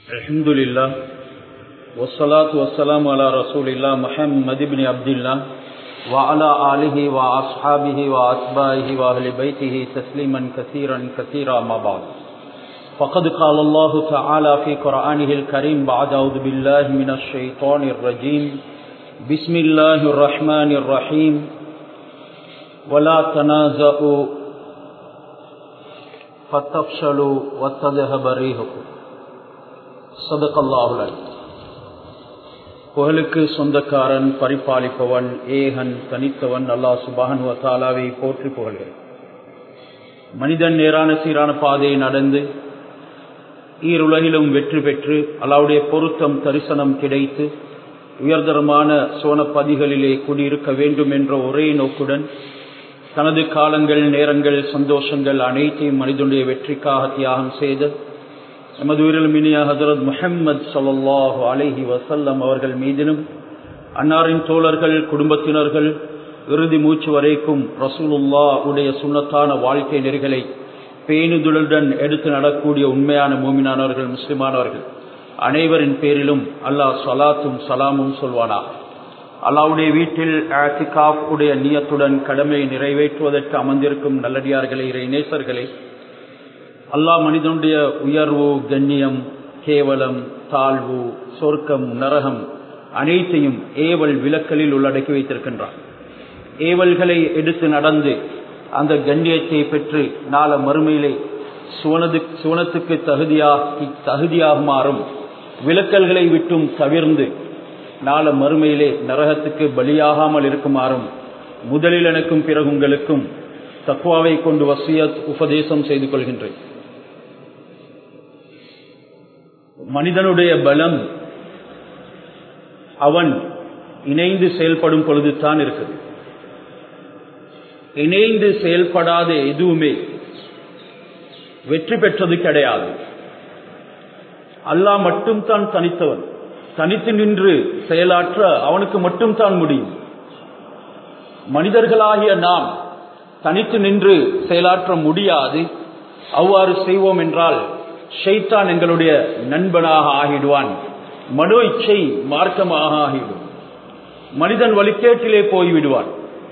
الحمد لله والصلاة والسلام على رسول الله محمد بن عبد الله وعلى آله وأصحابه وأتباعه وأهل بيته تسليما كثيرا كثيرا ما بعد فقد قال الله تعالى في قرآنه الكريم بعد أعوذ بالله من الشيطان الرجيم بسم الله الرحمن الرحيم ولا تنازعوا فتفشلوا وتذهب ريحكم صدق الله العليم புகழுக்கு சொந்தக்காரன் பரிபாலிப்பவன் ஏகன் தனித்தவன் அல்லாஹ் சுபான் வத்தாலாவை போற்றி புகழ்கிறேன் மனிதன் நேரான சீரான பாதையை நடந்து ஈருலகிலும் வெற்றி பெற்று அல்லாவுடைய பொருத்தம் தரிசனம் கிடைத்து உயர்தரமான சோனப்பதிகளிலே குடியிருக்க வேண்டும் என்ற ஒரே நோக்குடன் தனது காலங்கள் நேரங்கள் சந்தோஷங்கள் அனைத்தையும் மனிதனுடைய வெற்றிக்காக தியாகம் செய்து நமது உயிரில் மினிய ஹசரத் முஹம்மது சல்லாஹு அலஹி வசல்லம் அவர்கள் மீதிலும் அன்னாரின் தோழர்கள் குடும்பத்தினர்கள் இறுதி மூச்சு வரைக்கும் ரசூலுல்லா உடைய சுண்ணத்தான வாழ்க்கை நெறிகளை பேணுதலுடன் எடுத்து நடக்கூடிய உண்மையான மூமினானவர்கள் முஸ்லிமானவர்கள் அனைவரின் பேரிலும் அல்லாஹ் சலாத்தும் சலாமும் சொல்வானா அல்லாவுடைய வீட்டில் ஆத்திகாப் உடைய நியத்துடன் கடமையை நிறைவேற்றுவதற்கு அமர்ந்திருக்கும் நல்லடியார்களே இறை நேசர்களே அல்லாஹ் மனிதனுடைய உயர்வு கண்ணியம் கேவலம் தாழ்வு சொர்க்கம் நரகம் அனைத்தையும் ஏவல் விலக்கலில் உள்ளடக்கி வைத்திருக்கின்றான் ஏவல்களை எடுத்து நடந்து அந்த கண்ணியத்தை பெற்று நாள மறுமையிலே சுவனது சுவனத்துக்கு தகுதியாக தகுதியாகுமாறும் விலக்கல்களை விட்டும் தவிர்ந்து நாள மறுமையிலே நரகத்துக்கு பலியாகாமல் இருக்குமாறும் முதலில் எனக்கும் பிறகு உங்களுக்கும் தக்குவாவை கொண்டு வசியத் உபதேசம் செய்து கொள்கின்றேன் மனிதனுடைய பலம் அவன் இணைந்து செயல்படும் பொழுதுதான் இருக்குது இணைந்து செயல்படாத எதுவுமே வெற்றி பெற்றது கிடையாது அல்லாஹ் மட்டும் தான் தனித்தவன் தனித்து நின்று செயலாற்ற அவனுக்கு மட்டும் தான் முடியும் மனிதர்களாகிய நாம் தனித்து நின்று செயலாற்ற முடியாது அவ்வாறு செய்வோம் என்றால் ஷைத்தான் எங்களுடைய நண்பனாக ஆகிடுவான் மனோ இச்சை மார்க்கமாக ஆகிடும் மனிதன் வழிகேட்டிலே போய்விடுவான்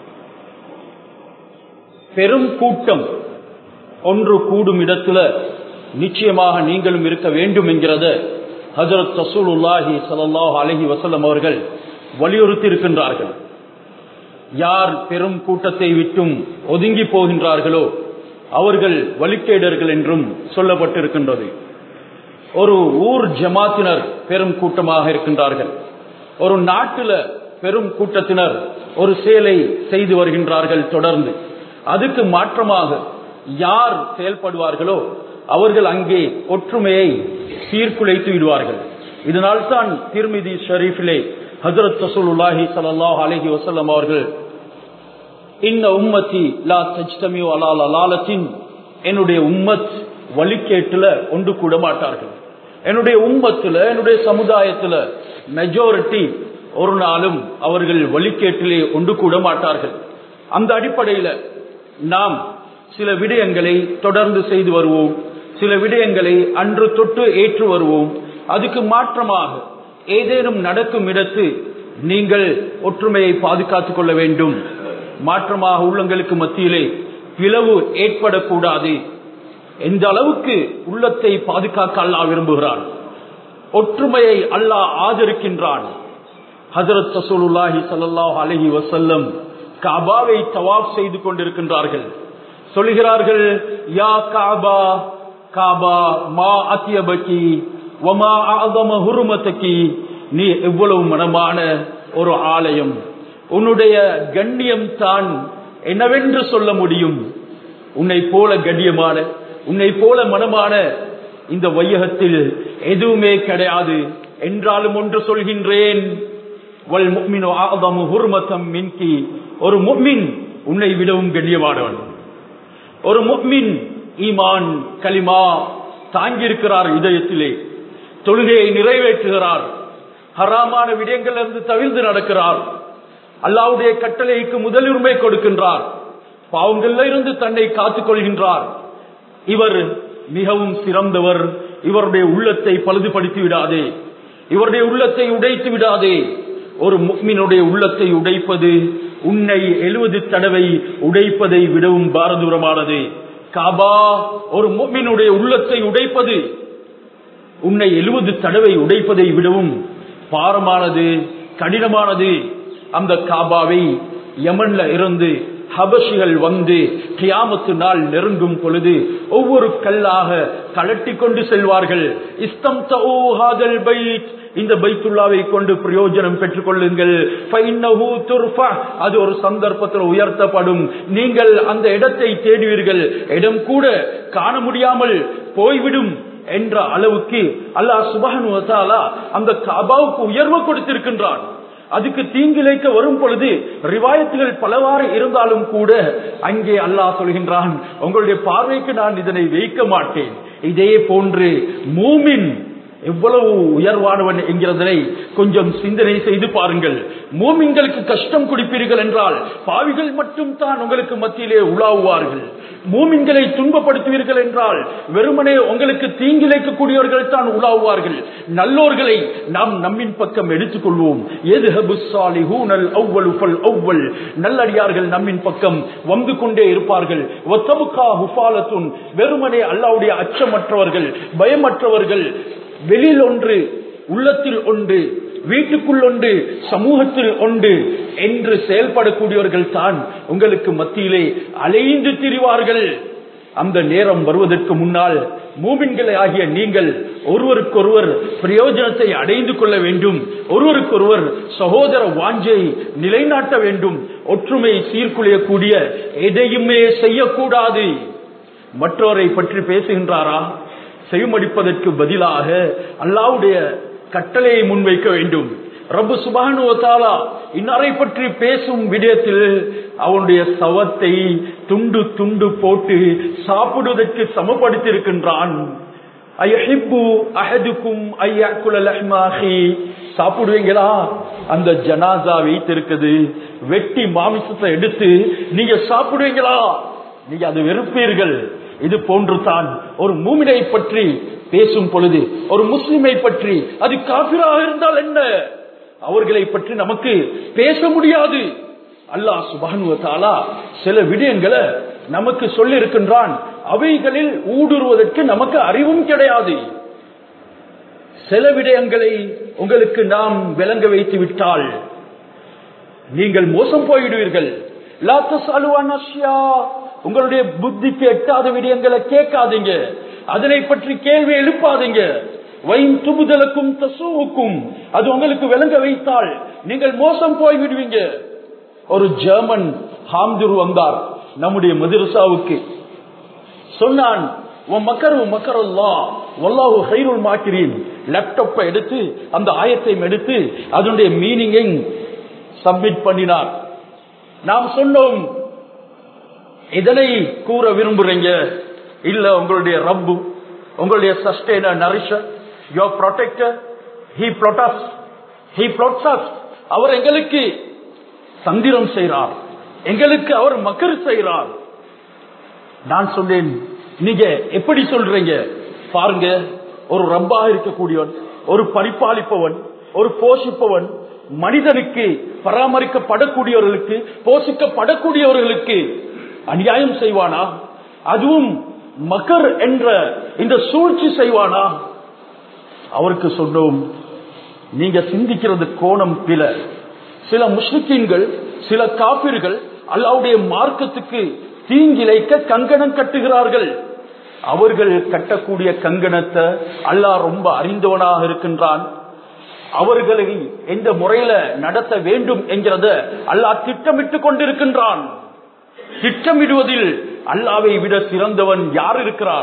பெரும் கூட்டம் ஒன்று கூடும் இடத்துல நிச்சயமாக நீங்களும் இருக்க வேண்டும் என்கிறத ஹசரத் ரசூலுல்லாஹி சல்லாஹ் அலஹி வசல்லம் அவர்கள் வலியுறுத்தி இருக்கின்றார்கள் யார் பெரும் கூட்டத்தை விட்டும் ஒதுங்கி போகின்றார்களோ அவர்கள் வழிகேடர்கள் என்றும் சொல்லப்பட்டிருக்கின்றது ஒரு ஊர் ஜமாத்தினர் பெரும் கூட்டமாக இருக்கின்றார்கள் ஒரு நாட்டில் பெரும் கூட்டத்தினர் ஒரு செயலை செய்து வருகின்றார்கள் தொடர்ந்து அதுக்கு மாற்றமாக யார் செயல்படுவார்களோ அவர்கள் அங்கே ஒற்றுமையை சீர்குலைத்து விடுவார்கள் இதனால் தான் திருமிதி ஷரீஃபிலே ஹசரத் ரசூலுல்லாஹி சல்லாஹ் அலஹி வசல்லம் அவர்கள் இன்ன உம்மத்தி லா தஜ்தமியோ அலால் அலாலத்தின் என்னுடைய உம்மத் வழிகேட்டுல ஒன்று கூட மாட்டார்கள் என்னுடைய உம்மத்துல என்னுடைய சமுதாயத்துல மெஜாரிட்டி ஒரு நாளும் அவர்கள் வழிகேட்டிலே ஒன்று கூட மாட்டார்கள் அந்த அடிப்படையில நாம் சில விடயங்களை தொடர்ந்து செய்து வருவோம் சில விடயங்களை அன்று தொட்டு ஏற்று வருவோம் அதுக்கு மாற்றமாக ஏதேனும் நடக்கும் இடத்து நீங்கள் ஒற்றுமையை பாதுகாத்துக் கொள்ள வேண்டும் மாற்றமாக உள்ளங்களுக்கு மத்தியிலே பிளவு ஏற்படக்கூடாது எந்த அளவுக்கு உள்ளத்தை பாதுகாக்க அல்லாஹ் விரும்புகிறான் ஒற்றுமையை அல்லாஹ் ஆதரிக்கின்றான் ஹசரத் சசூலுல்லாஹி சல்லாஹ் அலஹி வசல்லம் காபாவை தவாப் செய்து கொண்டிருக்கின்றார்கள் சொல்கிறார்கள் யா காபா காபா மா அத்தியபக்கி வமா ஆதம ஹுருமத்தக்கி நீ எவ்வளவு மனமான ஒரு ஆலயம் உன்னுடைய கண்ணியம் தான் என்னவென்று சொல்ல முடியும் உன்னை போல கண்ணியமான உன்னை போல மனமான இந்த வையகத்தில் எதுவுமே கிடையாது என்றாலும் ஒன்று சொல்கின்றேன் ஒரு முக்மின் உன்னை விடவும் கண்ணியமானவன் ஒரு முக்மின் ஈமான் கலிமா தாங்கியிருக்கிறார் இதயத்திலே தொழுகையை நிறைவேற்றுகிறார் ஹராமான விடயங்களிலிருந்து தவிர்த்து நடக்கிறார் அல்லாவுடைய கட்டளைக்கு முதலுரிமை கொடுக்கின்றார் பாவங்கள்ல இருந்து தன்னை காத்துக் கொள்கின்றார் இவர் மிகவும் சிறந்தவர் இவருடைய உள்ளத்தை பழுதுபடுத்தி விடாதே இவருடைய உள்ளத்தை உடைத்து விடாதே ஒரு முக்மினுடைய உள்ளத்தை உடைப்பது உன்னை எழுபது தடவை உடைப்பதை விடவும் பாரதூரமானது காபா ஒரு முக்மினுடைய உள்ளத்தை உடைப்பது உன்னை எழுபது தடவை உடைப்பதை விடவும் பாரமானது கடினமானது அந்த காபாவை யமன்ல இருந்து ஹபஷிகள் வந்து கியாமத்து நாள் நெருங்கும் பொழுது ஒவ்வொரு கல்லாக கலட்டி கொண்டு செல்வார்கள் இஸ்தம் பைத் இந்த பைத்துல்லாவை கொண்டு பிரயோஜனம் பெற்றுக் கொள்ளுங்கள் அது ஒரு சந்தர்ப்பத்தில் உயர்த்தப்படும் நீங்கள் அந்த இடத்தை தேடுவீர்கள் இடம் கூட காண முடியாமல் போய்விடும் என்ற அளவுக்கு அல்லாஹ் சுபஹனு அந்த காபாவுக்கு உயர்வு கொடுத்திருக்கின்றான் அதுக்கு தீங்கிழைக்க வரும் பொழுது ரிவாயத்துகள் பலவாறு இருந்தாலும் கூட அங்கே அல்லாஹ் சொல்கின்றான் உங்களுடைய பார்வைக்கு நான் இதனை வைக்க மாட்டேன் இதே போன்று மூமின் எவ்வளவு உயர்வானவன் என்கிறதனை கொஞ்சம் சிந்தனை செய்து பாருங்கள் மூமின்களுக்கு கஷ்டம் குடிப்பீர்கள் என்றால் பாவிகள் மட்டும் தான் உங்களுக்கு மத்தியிலே உலாவுவார்கள் மூமின்களை துன்பப்படுத்துவீர்கள் என்றால் வெறுமனே உங்களுக்கு தீங்கிழைக்கக்கூடியவர்கள் தான் உலாவுவார்கள் நல்லோர்களை நாம் நம்மின் பக்கம் எடுத்துக்கொள்வோம் ஒவ்வொல் நல்லடியார்கள் நம்மின் பக்கம் வந்து கொண்டே இருப்பார்கள் வெறுமனே அல்லாவுடைய அச்சமற்றவர்கள் பயமற்றவர்கள் வெளியில் ஒன்று உள்ளத்தில் ஒன்று வீட்டுக்குள் ஒன்று சமூகத்தில் ஒன்று என்று செயல்படக்கூடியவர்கள் தான் உங்களுக்கு மத்தியிலே அலைந்து திரிவார்கள் அந்த நேரம் வருவதற்கு முன்னால் மூமின்களை ஆகிய நீங்கள் ஒருவருக்கொருவர் பிரயோஜனத்தை அடைந்து கொள்ள வேண்டும் ஒருவருக்கொருவர் சகோதர வாஞ்சை நிலைநாட்ட வேண்டும் ஒற்றுமை சீர்குலையக்கூடிய எதையுமே செய்யக்கூடாது மற்றவரை பற்றி பேசுகின்றாரா செய்மடிப்பதற்கு பதிலாக அல்லாவுடைய கட்டளையை முன்வைக்க வேண்டும் ரப்பு சுபானுவத்தாலா இன்னாரை பற்றி பேசும் விடயத்தில் அவனுடைய சவத்தை துண்டு துண்டு போட்டு சாப்பிடுவதற்கு சமப்படுத்தியிருக்கின்றான் சாப்பிடுவீங்களா அந்த ஜனாசா வைத்திருக்குது வெட்டி மாமிசத்தை எடுத்து நீங்க சாப்பிடுவீங்களா நீங்க அது வெறுப்பீர்கள் இது போன்று தான் ஒரு மூமினை பற்றி பேசும் பொழுது ஒரு முஸ்லிமை பற்றி அது காபிராக இருந்தால் என்ன அவர்களை பற்றி நமக்கு பேச முடியாது அல்லாஹ் சுபானுவத்தாலா சில விடயங்களை நமக்கு சொல்லி இருக்கின்றான் அவைகளில் ஊடுருவதற்கு நமக்கு அறிவும் கிடையாது சில விடயங்களை உங்களுக்கு நாம் விளங்க வைத்து விட்டால் நீங்கள் மோசம் போய்விடுவீர்கள் உங்களுடைய புத்திக்கு எட்டாத விடயங்களை கேட்காதீங்க அதனை பற்றி கேள்வி எழுப்பாதீங்க வைன் துபுதலுக்கும் தசுவுக்கும் அது உங்களுக்கு விளங்க வைத்தால் நீங்கள் மோசம் போய் விடுவீங்க ஒரு ஜெர்மன் ஹாம்துர் வந்தார் நம்முடைய மதுரசாவுக்கு சொன்னான் மக்கரு மக்கரல்லா வல்லாஹு ஹைருல் மாக்கிறீன் லேப்டாப்பை எடுத்து அந்த ஆயத்தை எடுத்து அதனுடைய மீனிங்கை சப்மிட் பண்ணினார் நாம் சொன்னோம் இதனை கூற விரும்புறீங்க இல்ல உங்களுடைய ரப்பு உங்களுடைய sustainer nourisher your protector he plots he plots அவர் எங்களுக்கு சந்திரம் செய்கிறார் எங்களுக்கு அவர் மக்கர் செய்கிறார் நான் சொன்னேன் நீங்க எப்படி சொல்றீங்க பாருங்க ஒரு ரப்பாக இருக்கக்கூடியவன் ஒரு பரிபாலிப்பவன் ஒரு போஷிப்பவன் மனிதனுக்கு பராமரிக்கப்படக்கூடியவர்களுக்கு போஷிக்கப்படக்கூடியவர்களுக்கு அநியாயம் செய்வானா அதுவும் மக்கர் என்ற இந்த சூழ்ச்சி செய்வானா அவருக்கு சொன்னோம் நீங்க சிந்திக்கிறது கோணம் பில சில முஸ்லிக்கீன்கள் சில காப்பிர்கள் அல்லாவுடைய மார்க்கத்துக்கு தீங்கிழைக்க கங்கணம் கட்டுகிறார்கள் அவர்கள் கட்டக்கூடிய கங்கணத்தை அல்லாஹ் ரொம்ப அறிந்தவனாக இருக்கின்றான் அவர்களை எந்த முறையில நடத்த வேண்டும் என்கிறத அல்லாஹ் திட்டமிட்டுக் கொண்டிருக்கின்றான் திட்டமிடுவதில் அல்லாவை விட சிறந்தவன் யார் இருக்கிறார்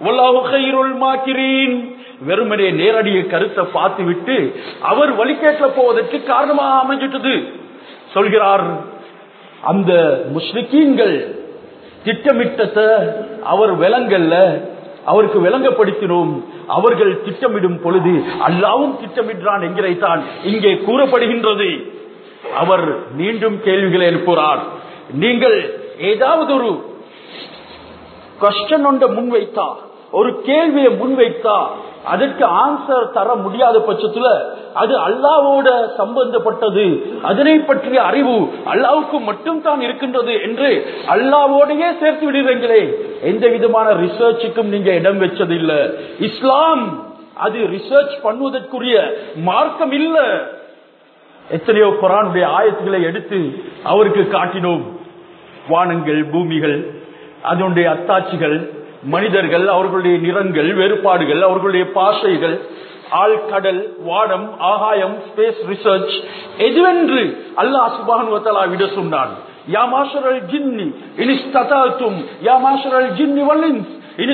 வெறுமனே நேரடிய கருத்தை பார்த்து விட்டு அவர் வழிகேட்ல போவதற்கு காரணமாக அமைஞ்சிட்டது சொல்கிறார் அந்த முஸ்லிக்கீன்கள் திட்டமிட்டத்தை அவர் விலங்கல்ல அவருக்கு விளங்கப்படுத்தினோம் அவர்கள் திட்டமிடும் பொழுது அல்லாவும் திட்டமிடுறான் என்கிறதைத்தான் இங்கே கூறப்படுகின்றது அவர் மீண்டும் கேள்விகளை எழுப்புகிறார் நீங்கள் ஏதாவது ஒரு கொஸ்டன் ஒன்றை முன்வைத்தா ஒரு கேள்வியை முன்வைத்தா அதற்கு ஆன்சர் தர முடியாத பட்சத்துல அது அல்லாவோட சம்பந்தப்பட்டது அதனை பற்றிய அறிவு அல்லாவுக்கு மட்டும் தான் இருக்கின்றது என்று அல்லாவோடையே சேர்த்து விடுறீங்களே எந்த விதமான ரிசர்ச்சுக்கும் நீங்க இடம் வச்சது இல்ல இஸ்லாம் அது ரிசர்ச் பண்ணுவதற்குரிய மார்க்கம் இல்ல எத்தனையோ குரானுடைய ஆயத்துக்களை எடுத்து அவருக்கு காட்டினோம் வானங்கள் பூமிகள் அதனுடைய அத்தாட்சிகள் மனிதர்கள் அவர்களுடைய நிறங்கள் வேறுபாடுகள் அவர்களுடைய பாஷைகள் ஆழ்கடல் வானம் ஆகாயம் ஸ்பேஸ் ரிசர்ச் எதுவென்று அல்லாஹ் சுபானுவத்தலா விட சொன்னான் யா மாஷரல் ஜின்னி இனிஸ்ததாத்தும் யா மாஷரல் ஜின்னி வல்லின்ஸ்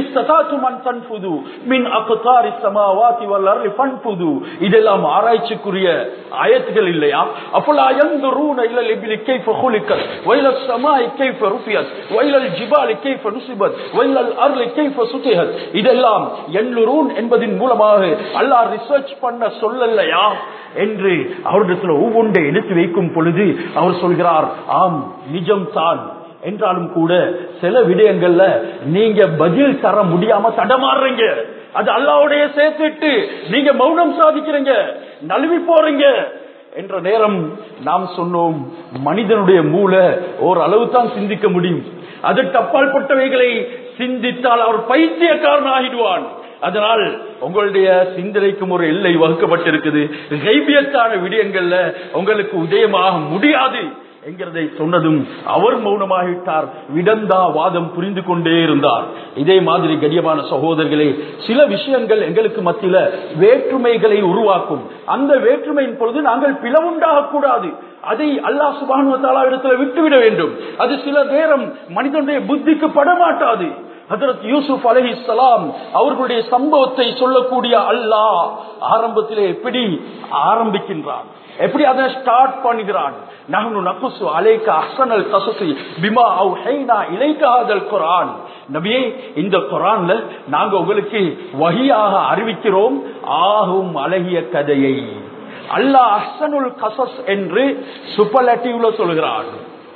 இதெல்லாம் ஆராய்ச்சிக்குரிய ஆயத்துகள் இல்லையா அப்பலா ينظرون الى الابل كيف خلقت والى السماء كيف رفعت والى الجبال كيف نصبت والى الارض كيف سطحت இதெல்லாம் ينظرون என்பதின் மூலமாக அல்லாஹ் ரிசர்ச் பண்ண சொல்லலையா என்று அவரிடத்தில் ஒவ்வொன்றை எடுத்து வைக்கும் பொழுது அவர் சொல்கிறார் ஆம் நிஜம் தான் என்றாலும் கூட சில விடயங்கள்ல நீங்க பதில் தர முடியாம தடமாறுறீங்க அது அல்லாவுடைய சேர்த்துட்டு நீங்க மௌனம் சாதிக்கிறீங்க நழுவி போறீங்க என்ற நேரம் நாம் சொன்னோம் மனிதனுடைய மூளை ஓர் அளவு தான் சிந்திக்க முடியும் அதற்கு அப்பாற்பட்டவைகளை சிந்தித்தால் அவர் பைத்தியக்காரன் ஆகிடுவான் அதனால் உங்களுடைய சிந்தனைக்கும் ஒரு எல்லை வகுக்கப்பட்டிருக்குது கைபியத்தான விடயங்கள்ல உங்களுக்கு உதயமாக முடியாது என்கிறதை சொன்னதும் அவர் மௌனமாகிவிட்டார் விடந்தா வாதம் புரிந்து கொண்டே இருந்தார் இதே மாதிரி கடியமான சகோதரர்களே சில விஷயங்கள் எங்களுக்கு மத்தியில வேற்றுமைகளை உருவாக்கும் அந்த வேற்றுமையின் பொழுது நாங்கள் பிளவுண்டாக கூடாது அதை அல்லாஹ் சுபானுவத்தாலா இடத்துல விட்டுவிட வேண்டும் அது சில நேரம் மனிதனுடைய புத்திக்கு படமாட்டாது ஹசரத் யூசுப் அலஹி சலாம் அவர்களுடைய சம்பவத்தை சொல்லக்கூடிய அல்லாஹ் ஆரம்பத்திலே எப்படி ஆரம்பிக்கின்றான் எப்படி அதை ஸ்டார்ட் பண்ணுகிறான் நகனு நகுசு அலைக்க அசனல் கசசி பிமா அவு ஹைனா இலைக்காதல் குரான் நபியே இந்த குரான்ல நாங்க உங்களுக்கு வகியாக அறிவிக்கிறோம் ஆகும் அழகிய கதையை அல்லாஹ் அஹ்சனுல் கசஸ் என்று சுப்பலட்டிவ்ல சொல்கிறான்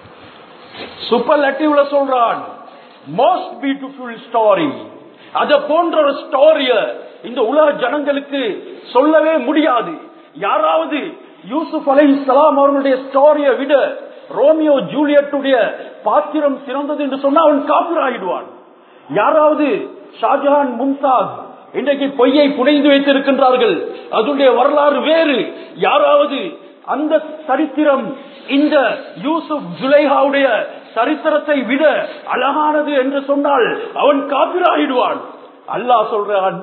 சுப்பலட்டிவ்ல சொல்றான் மோஸ்ட் பியூட்டிஃபுல் ஸ்டோரி அத போன்ற ஒரு ஸ்டோரிய இந்த உலக ஜனங்களுக்கு சொல்லவே முடியாது யாராவது யூசுப் அலை இஸ்லாம் அவர்களுடைய ஸ்டோரியை விட ரோமியோ ஜூலியட்டுடைய பாத்திரம் சிறந்தது என்று சொன்னா அவன் காப்பிராகிடுவான் யாராவது ஷாஜஹான் மும்தாஸ் இன்றைக்கு பொய்யை புனைந்து வைத்திருக்கின்றார்கள் அதனுடைய வரலாறு வேறு யாராவது அந்த சரித்திரம் இந்த யூசுப் ஜுலைஹாவுடைய சரித்திரத்தை விட அழகானது என்று சொன்னால் அவன் காப்பிராகிடுவான் அல்லாஹ் சொல்றான்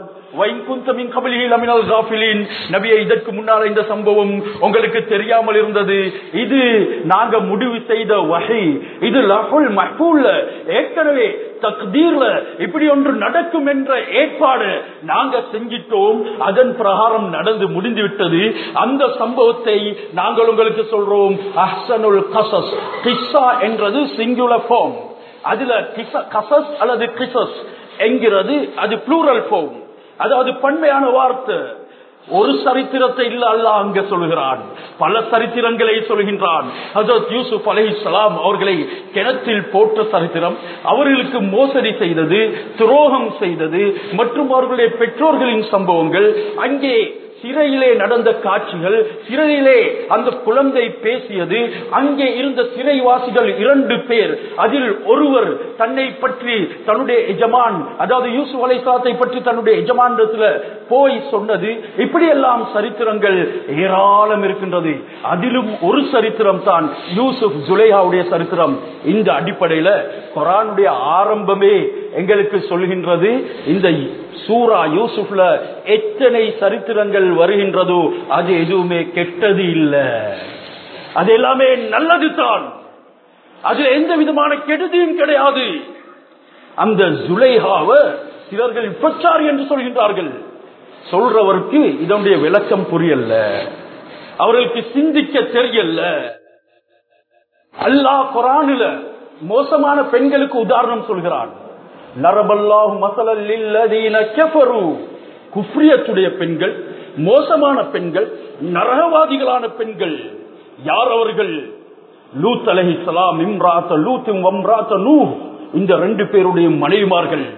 நபியை இதற்கு முன்னால் இந்த சம்பவம் உங்களுக்கு தெரியாமல் இருந்தது இது நாங்க முடிவு செய்த வகை இது லஃபுல் மஹூல்ல ஏற்கனவே தக்தீர்ல இப்படி ஒன்று நடக்கும் என்ற ஏற்பாடு நாங்க செஞ்சிட்டோம் அதன் பிரகாரம் நடந்து முடிந்து விட்டது அந்த சம்பவத்தை நாங்கள் உங்களுக்கு சொல்றோம் அஹ்சனுல் கசஸ் கிஸ்ஸா என்றது சிங்குலர் ஃபார்ம் அதுல கசஸ் அல்லது கிசஸ் என்கிறது அது புளூரல் ஃபார்ம் அதாவது பன்மையான வார்த்தை ஒரு சரித்திரத்தை இல்ல அல்ல அங்க சொல்கிறான் பல சரித்திரங்களை சொல்கின்றான் ஹசரத் யூசுப் அலை சலாம் அவர்களை கிணத்தில் போட்ட சரித்திரம் அவர்களுக்கு மோசடி செய்தது துரோகம் செய்தது மற்றும் அவர்களுடைய பெற்றோர்களின் சம்பவங்கள் அங்கே சிறையிலே நடந்த காட்சிகள் சிறையிலே அந்த குழந்தை பேசியது அங்கே இருந்த சிறைவாசிகள் இரண்டு பேர் அதில் ஒருவர் தன்னை பற்றி தன்னுடைய எஜமான் அதாவது யூசுப் அலைசாத்தை பற்றி தன்னுடைய எஜமானத்துல போய் சொன்னது இப்படியெல்லாம் சரித்திரங்கள் ஏராளம் இருக்கின்றது அதிலும் ஒரு சரித்திரம் தான் யூசுப் ஜுலேஹாவுடைய சரித்திரம் இந்த அடிப்படையில குரானுடைய ஆரம்பமே எங்களுக்கு சொல்கின்றது இந்த சூரா யூசுப்ல எத்தனை சரித்திரங்கள் வருகின்றதோ அது எதுவுமே கெட்டது இல்ல அது எல்லாமே நல்லது தான் அதுல எந்த விதமான கெடுதியும் கிடையாது அந்த ஜுலைஹாவ சிலர்கள் பிரச்சாரி என்று சொல்கின்றார்கள் சொல்றவருக்கு இதனுடைய விளக்கம் புரியல அவர்களுக்கு சிந்திக்க தெரியல அல்லாஹ் குரானில மோசமான பெண்களுக்கு உதாரணம் சொல்கிறான் நரபல்லாஹு மசலல்லதீன கஃபரு குஃப்ரியத்துடைய பெண்கள் மோசமான பெண்கள் நரகவாதிகளான பெண்கள் யார் அவர்கள் லூத் அலஹி சலாம் இம்ராத்த லூத்தும் வம்ராத்த நூ இந்த ரெண்டு பேருடைய மனைவிமார்கள்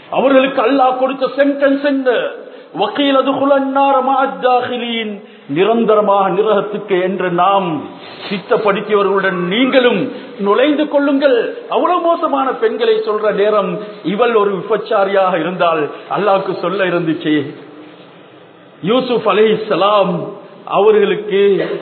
அவர்களுக்கு அல்லாஹ் கொடுத்த சென்டென்ஸ் என்ன வக்கீலது குலன்னாரமாஜாகிலின் நிரந்தரமாக நிரகத்துக்கு என்று நாம் சித்தப்படுத்தியவர்களுடன் நீங்களும் நுழைந்து கொள்ளுங்கள் அவ்வளவு மோசமான பெண்களை சொல்ற நேரம் இவள் ஒரு விபச்சாரியாக இருந்தால் அல்லாஹ்க்கு சொல்ல இருந்துச்சு யூசுப் அலை சலாம் அவர்களுக்கு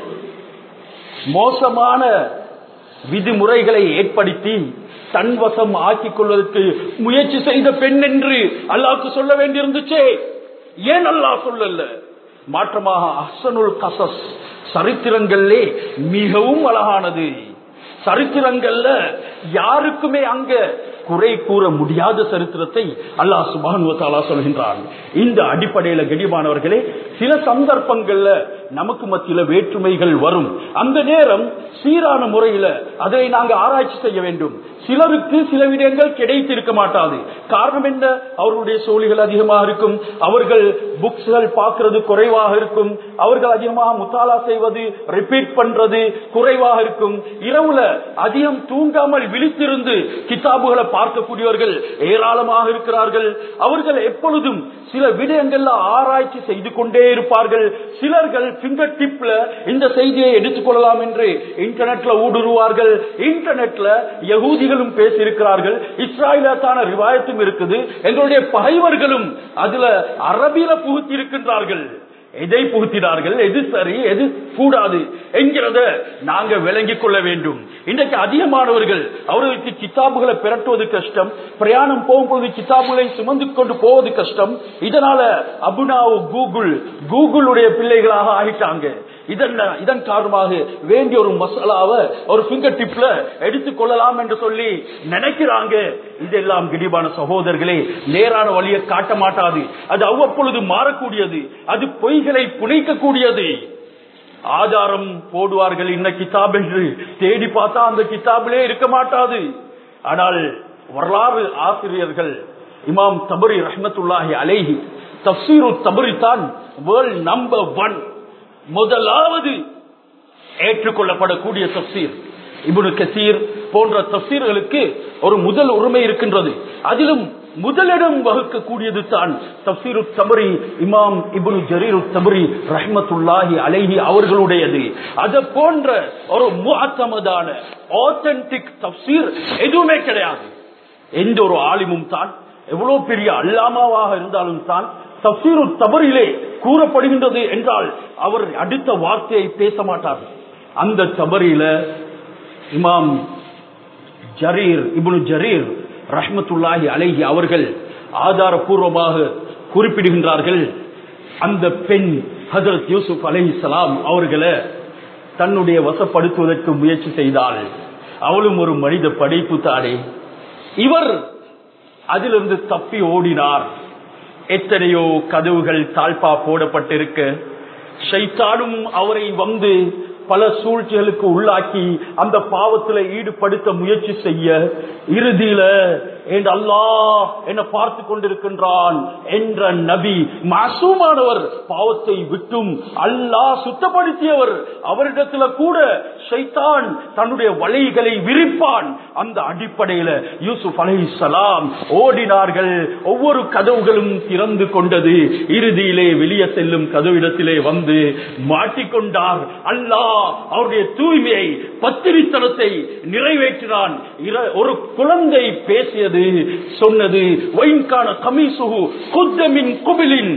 மோசமான விதிமுறைகளை ஏற்படுத்தி தன்வசம் ஆக்கிக் கொள்வதற்கு முயற்சி செய்த பெண் என்று அல்லாஹ்க்கு சொல்ல வேண்டியிருந்துச்சே ஏன் அல்லாஹ் சொல்லல மாற்றமாக அஹ்சனுல் கசஸ் சரித்திரங்களே மிகவும் அழகானது சரித்திரங்கள்ல யாருக்குமே அங்க குறை கூற முடியாத சரித்திரத்தை அல்லாஹ் சுபானுவத்தாலா சொல்கின்றான் இந்த அடிப்படையில கடிமானவர்களே சில சந்தர்ப்பங்கள்ல நமக்கு மத்தியில வேற்றுமைகள் வரும் அந்த நேரம் சீரான முறையில அதை நாங்க ஆராய்ச்சி செய்ய வேண்டும் சிலருக்கு சில விடயங்கள் கிடைத்திருக்க மாட்டாது காரணம் என்ன அவர்களுடைய சோழிகள் அதிகமாக இருக்கும் அவர்கள் புக்ஸ்கள் பார்க்கிறது குறைவாக இருக்கும் அவர்கள் அதிகமாக முத்தாலா செய்வது ரிப்பீட் பண்றது குறைவாக இருக்கும் இரவுல அதிகம் தூங்காமல் விழித்திருந்து கிதாபுகளை பார்க்கக்கூடியவர்கள் ஏராளமாக இருக்கிறார்கள் அவர்கள் எப்பொழுதும் சில விடயங்கள்ல ஆராய்ச்சி செய்து கொண்டே இருப்பார்கள் சிலர்கள் பிங்கர் டிப்ல இந்த செய்தியை எடுத்துக்கொள்ளலாம் என்று இன்டர்நெட்ல ஊடுருவார்கள் இன்டர்நெட்ல யகூதிகளும் பேசியிருக்கிறார்கள் இஸ்ராயலாத்தான ரிவாயத்தும் இருக்குது எங்களுடைய பகைவர்களும் அதுல அரபியில புகுத்தி இருக்கின்றார்கள் எதை புகுத்தினார்கள் எது சரி எது கூடாது என்கிறத நாங்க விளங்கிக் கொள்ள வேண்டும் இன்றைக்கு அதிகமானவர்கள் அவர்களுக்கு கிதாபுகளை பிரட்டுவது கஷ்டம் பிரயாணம் போகும்போது கிதாபுகளை சுமந்து கொண்டு போவது கஷ்டம் இதனால அபுனாவு கூகுள் கூகுளுடைய பிள்ளைகளாக ஆகிட்டாங்க இதன் இதன் காரணமாக வேண்டிய ஒரு மசாலாவை ஒரு பிங்கர் டிப்ல எடுத்துக் கொள்ளலாம் என்று சொல்லி நினைக்கிறாங்க இதெல்லாம் கிடிபான சகோதரர்களே நேரான வழியை காட்ட மாட்டாது அது அவ்வப்பொழுது மாறக்கூடியது அது பொய்களை புனைக்கக்கூடியது ஆதாரம் போடுவார்கள் இன்ன கிதாப் என்று தேடி பார்த்தா அந்த கிதாபிலே இருக்க மாட்டாது ஆனால் வரலாறு ஆசிரியர்கள் இமாம் தபரி ரஹ்மத்துல்லாஹி அலேஹி தப்சீரு தபரி தான் வேர்ல்ட் நம்பர் ஒன் முதலாவது ஏற்றுக்கொள்ளப்படக்கூடிய தப்சீர் இபுனு கசீர் போன்ற தப்சீர்களுக்கு ஒரு முதல் உரிமை இருக்கின்றது அதிலும் முதலிடம் வகுக்கக்கூடியது தான் தப்சீரு தபரி இமாம் இபுனு ஜரீரு தபரி ரஹ்மத்துல்லாஹி அலைஹி அவர்களுடையது அது போன்ற ஒரு முகத்தமதான ஆத்தன்டிக் தப்சீர் எதுவுமே கிடையாது எந்த ஒரு ஆலிமும் தான் எவ்வளவு பெரிய அல்லாமாவாக இருந்தாலும் தான் தப்சீரு தபரிலே கூறப்படுகின்றது என்றால் அவர் அடுத்த வார்த்தையை பேச மாட்டார் அந்த தபரியில இமாம் ஜரீர் இப்னு ஜரீர் ரஹ்மத்துல்லாஹி அலைஹி அவர்கள் ஆதாரபூர்வமாக குறிப்பிடுகின்றார்கள் அந்த பெண் ஹஜரத் யூசுப் அலைஹிஸ்ஸலாம் அவர்களை தன்னுடைய வசப்படுத்துவதற்கு முயற்சி செய்தாள் அவளும் ஒரு மனித படைப்பு தானே இவர் அதிலிருந்து தப்பி ஓடினார் எத்தனையோ கதவுகள் தாழ்பா போடப்பட்டிருக்க ஷைத்தானும் அவரை வந்து பல சூழ்ச்சிகளுக்கு உள்ளாக்கி அந்த பாவத்துல ஈடுபடுத்த முயற்சி செய்ய இறுதியில என் அல்லாஹ் என்ன பார்த்து கொண்டிருக்கின்றான் என்ற நபி மாசூமானவர் பாவத்தை விட்டும் அல்லாஹ் சுத்தப்படுத்தியவர் அவரிடத்துல கூட ஷைத்தான் தன்னுடைய வலைகளை விரிப்பான் அந்த அடிப்படையில யூசுப் அலை சலாம் ஓடினார்கள் ஒவ்வொரு கதவுகளும் திறந்து கொண்டது இறுதியிலே வெளியே செல்லும் கதவிடத்திலே வந்து மாட்டிக்கொண்டார் அல்லாஹ் அவருடைய தூய்மையை பத்திரித்தனத்தை நிறைவேற்றினான் இர- ஒரு குழந்தை பேசியது சொன்னது ஒயின்கான கமீசுகு குத்தமின் குபிலின்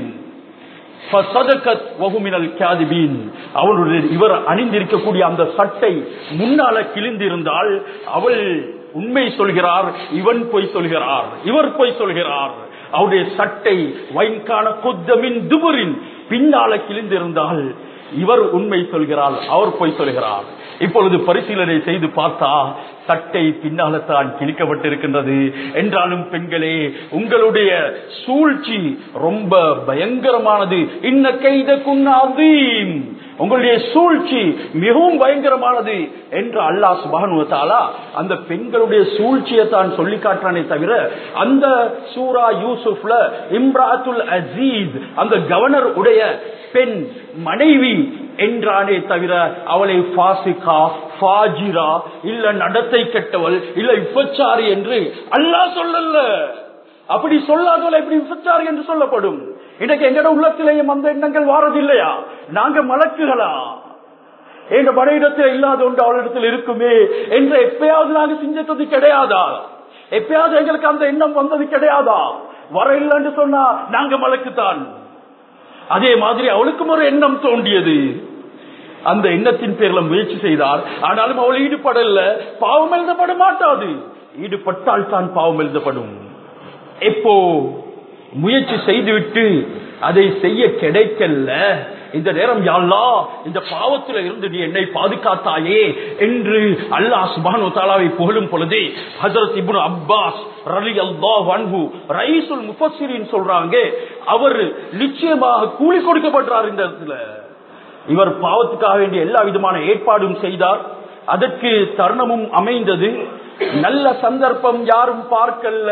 ஃபசதகத் வஹுமினல் காதிபீன். அவளுடைய இவர் அணிந்திருக்கக்கூடிய அந்த சட்டை முன்னால கிழிந்திருந்தால் அவள் உண்மை சொல்கிறார் இவன் பொய் சொல்கிறார் இவர் பொய் சொல்கிறார் அவருடைய சட்டை வைன்கான கொத்தமின் துபுரின் பின்னால கிழிந்திருந்தால் இவர் உண்மை சொல்கிறார் அவர் பொய் சொல்கிறார் இப்பொழுது பரிசீலனை செய்து பார்த்தா சட்டை பின்னால்தான் கிழிக்கப்பட்டிருக்கின்றது என்றாலும் பெண்களே உங்களுடைய சூழ்ச்சி ரொம்ப பயங்கரமானது இன்ன கைத குன்னாதீம் உங்களுடைய சூழ்ச்சி மிகவும் பயங்கரமானது என்று அல்லாஹ் சுபானுவத்தாலா அந்த பெண்களுடைய சூழ்ச்சியை தான் சொல்லி காட்டுறானே தவிர அந்த சூரா யூசுப்ல இம்ராத்துல் அசீஸ் அந்த கவர்னர் உடைய பெண் மனைவி என்றானே தவிர அவளை பாசிகா ஃபாஜிரா இல்ல நடத்தை கெட்டவள் இல்ல விபச்சாரி என்று அல்லாஹ் சொல்லல அப்படி சொல்லாதவளை எப்படி விபச்சாரி என்று சொல்லப்படும் இன்னைக்கு எங்கட உள்ளத்திலேயும் அந்த எண்ணங்கள் வாரதில்லையா நாங்க மலக்குகளா எங்க மனைவிடத்தில் இல்லாத ஒன்று அவளிடத்தில் இருக்குமே என்று எப்பயாவது நாங்க சிந்தித்தது கிடையாதா எப்பயாவது எங்களுக்கு அந்த எண்ணம் வந்தது கிடையாதா வர இல்லைன்னு சொன்னா நாங்க மலக்குத்தான் அதே மாதிரி அவளுக்கும் ஒரு எண்ணம் தோண்டியது அந்த எண்ணத்தின் பேர்ல முயற்சி செய்தார் ஆனாலும் அவள் ஈடுபடல பாவம் எழுதப்பட மாட்டாது ஈடுபட்டால் தான் பாவம் எழுதப்படும் எப்போ முயற்சி செய்துவிட்டு அதை செய்ய கிடைக்கல இந்த நேரம் யாழ்லா இந்த பாவத்தில் இருந்து நீ என்னை பாதுகாத்தாயே என்று அல்லாஹ் சுபானு தாலாவை புகழும் பொழுது ஹசரத் இப்னு அப்பாஸ் ரலி அல்லாஹ் அன்ஹு ரைசுல் முஃபஸ்ஸிரின் சொல்றாங்க அவர் நிச்சயமாக கூலி கொடுக்கப்படுறார் இந்த இடத்துல இவர் பாவத்துக்காக வேண்டிய எல்லா விதமான ஏற்பாடும் செய்தார் அதற்கு தருணமும் அமைந்தது நல்ல சந்தர்ப்பம் யாரும் பார்க்கல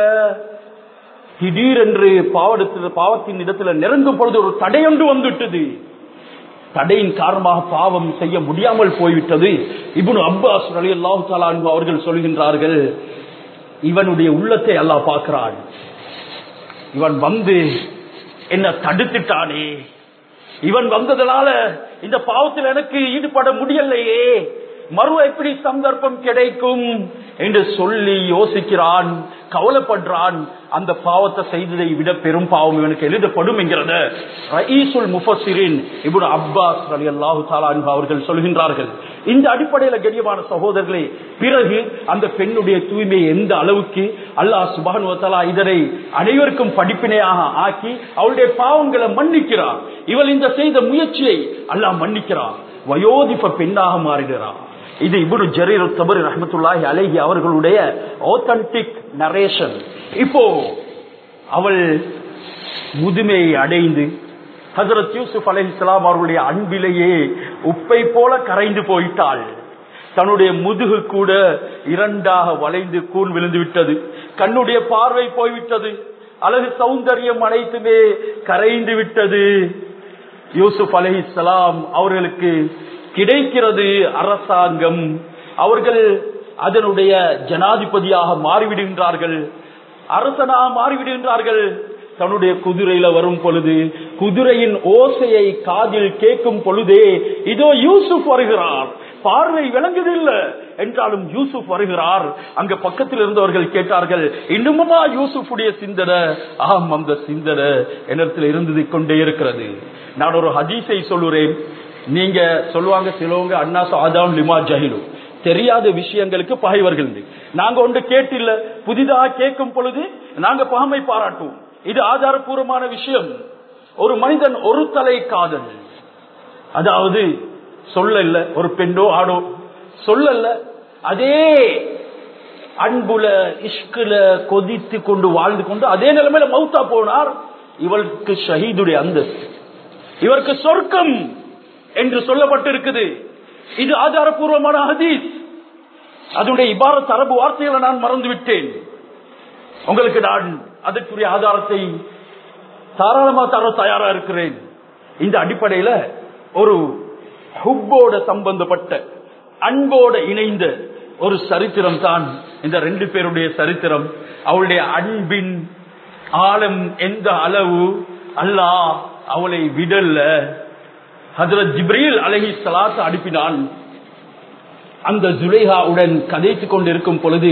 திடீரென்று பாவடத்தில் பாவத்தின் இடத்துல நெருங்கும் பொழுது ஒரு தடையொன்று வந்துவிட்டது தடையின் காரணமாக பாவம் செய்ய முடியாமல் போய்விட்டது இப்னு அப்பாஸ் அலி அல்லாஹு அவர்கள் சொல்கின்றார்கள் இவனுடைய உள்ளத்தை அல்லாஹ் பார்க்கிறான் இவன் வந்து என்ன தடுத்துட்டானே இவன் வந்ததனால இந்த பாவத்தில் எனக்கு ஈடுபட முடியலையே மறு எப்படி சந்தர்ப்பம் கிடைக்கும் என்று சொல்லி யோசிக்கிறான் கவலைப்படுறான் அந்த பாவத்தை செய்ததை விட பெரும் பாவம் இவனுக்கு எழுதப்படும் என்கிறத ரயீசுல் முஃபசிரின் இப்னு அப்பாஸ் ரலியல்லாஹு தஆலா அன்ஹு அவர்கள் சொல்கின்றார்கள் இந்த அடிப்படையில் கண்ணியமான சகோதரர்களே பிறகு அந்த பெண்ணுடைய தூய்மை எந்த அளவுக்கு அல்லாஹ் சுபானு வத்தலா இதனை அனைவருக்கும் படிப்பினையாக ஆக்கி அவளுடைய பாவங்களை மன்னிக்கிறார் இவள் இந்த செய்த முயற்சியை அல்லாஹ் மன்னிக்கிறார் வயோதிப பெண்ணாக மாறுகிறார் இது இப்னு ஜரீர் தபரி ரஹமத்துல்லாஹி அலைஹி அவர்களுடைய ஆத்தன்டிக் நரேஷன் இப்போ அவள் முதுமையை அடைந்து ஹசரத் யூசுப் அலைஹிஸ்லாம் அவர்களுடைய அன்பிலேயே உப்பை போல கரைந்து போயிட்டாள் தன்னுடைய முதுகு கூட இரண்டாக வளைந்து கூன் விழுந்து விட்டது கண்ணுடைய பார்வை போய்விட்டது அழகு சௌந்தரியம் அனைத்துமே கரைந்து விட்டது யூசுப் அலைஹிஸ்லாம் அவர்களுக்கு கிடைக்கிறது அரசாங்கம் அவர்கள் அதனுடைய ஜனாதிபதியாக மாறிவிடுகின்றார்கள் அரசனாக மாறிவிடுகின்றார்கள் தன்னுடைய குதிரையில வரும் பொழுது குதிரையின் ஓசையை காதில் கேட்கும் பொழுதே இதோ யூசுப் வருகிறார் பார்வை விளங்குதில்லை என்றாலும் யூசுப் வருகிறார் அங்க பக்கத்தில் இருந்தவர்கள் கேட்டார்கள் இன்னுமுமா யூசுஃபுடைய சிந்தனை ஆம் அந்த சிந்தனை என்னிடத்தில் இருந்தது கொண்டே இருக்கிறது நான் ஒரு ஹதீஸை சொல்லுறேன் நீங்க சொல்லுவாங்க சிலவங்க அண்ணா சாதாம் லிமா ஜஹிலு தெரியாத விஷயங்களுக்கு பகைவர்கள் நாங்க ஒன்று கேட்டில்ல புதிதாக கேட்கும் பொழுது நாங்க பகமை பாராட்டுவோம் இது ஆதாரபூர்வமான விஷயம் ஒரு மனிதன் ஒரு தலை காதல் அதாவது சொல்லல ஒரு பெண்ணோ ஆடோ சொல்லல அதே அன்புல இஷ்குல கொதித்து கொண்டு வாழ்ந்து கொண்டு அதே நிலைமையில மௌத்தா போனார் இவளுக்கு ஷஹீதுடைய அந்தஸ்து இவருக்கு சொர்க்கம் என்று சொல்லப்பட்டிருக்குது இது ஆதாரபூர்வமான ஹதீஸ் அதனுடைய இபாரத் அரபு வார்த்தைகளை நான் மறந்து விட்டேன் உங்களுக்கு நான் அதற்குரிய ஆதாரத்தை தாராளமா தர தயாரா இருக்கிறேன் இந்த அடிப்படையில ஒரு ஹுப்போட சம்பந்தப்பட்ட அன்போட இணைந்த ஒரு சரித்திரம் தான் இந்த ரெண்டு பேருடைய சரித்திரம் அவளுடைய அன்பின் ஆழம் எந்த அளவு அல்லாஹ் அவளை விடல்ல ஹசரத் ஜிப்ரீல் அலஹி சலாத்து அனுப்பினான் அந்த ஜுலேஹாவுடன் கதைத்துக் கொண்டிருக்கும் பொழுது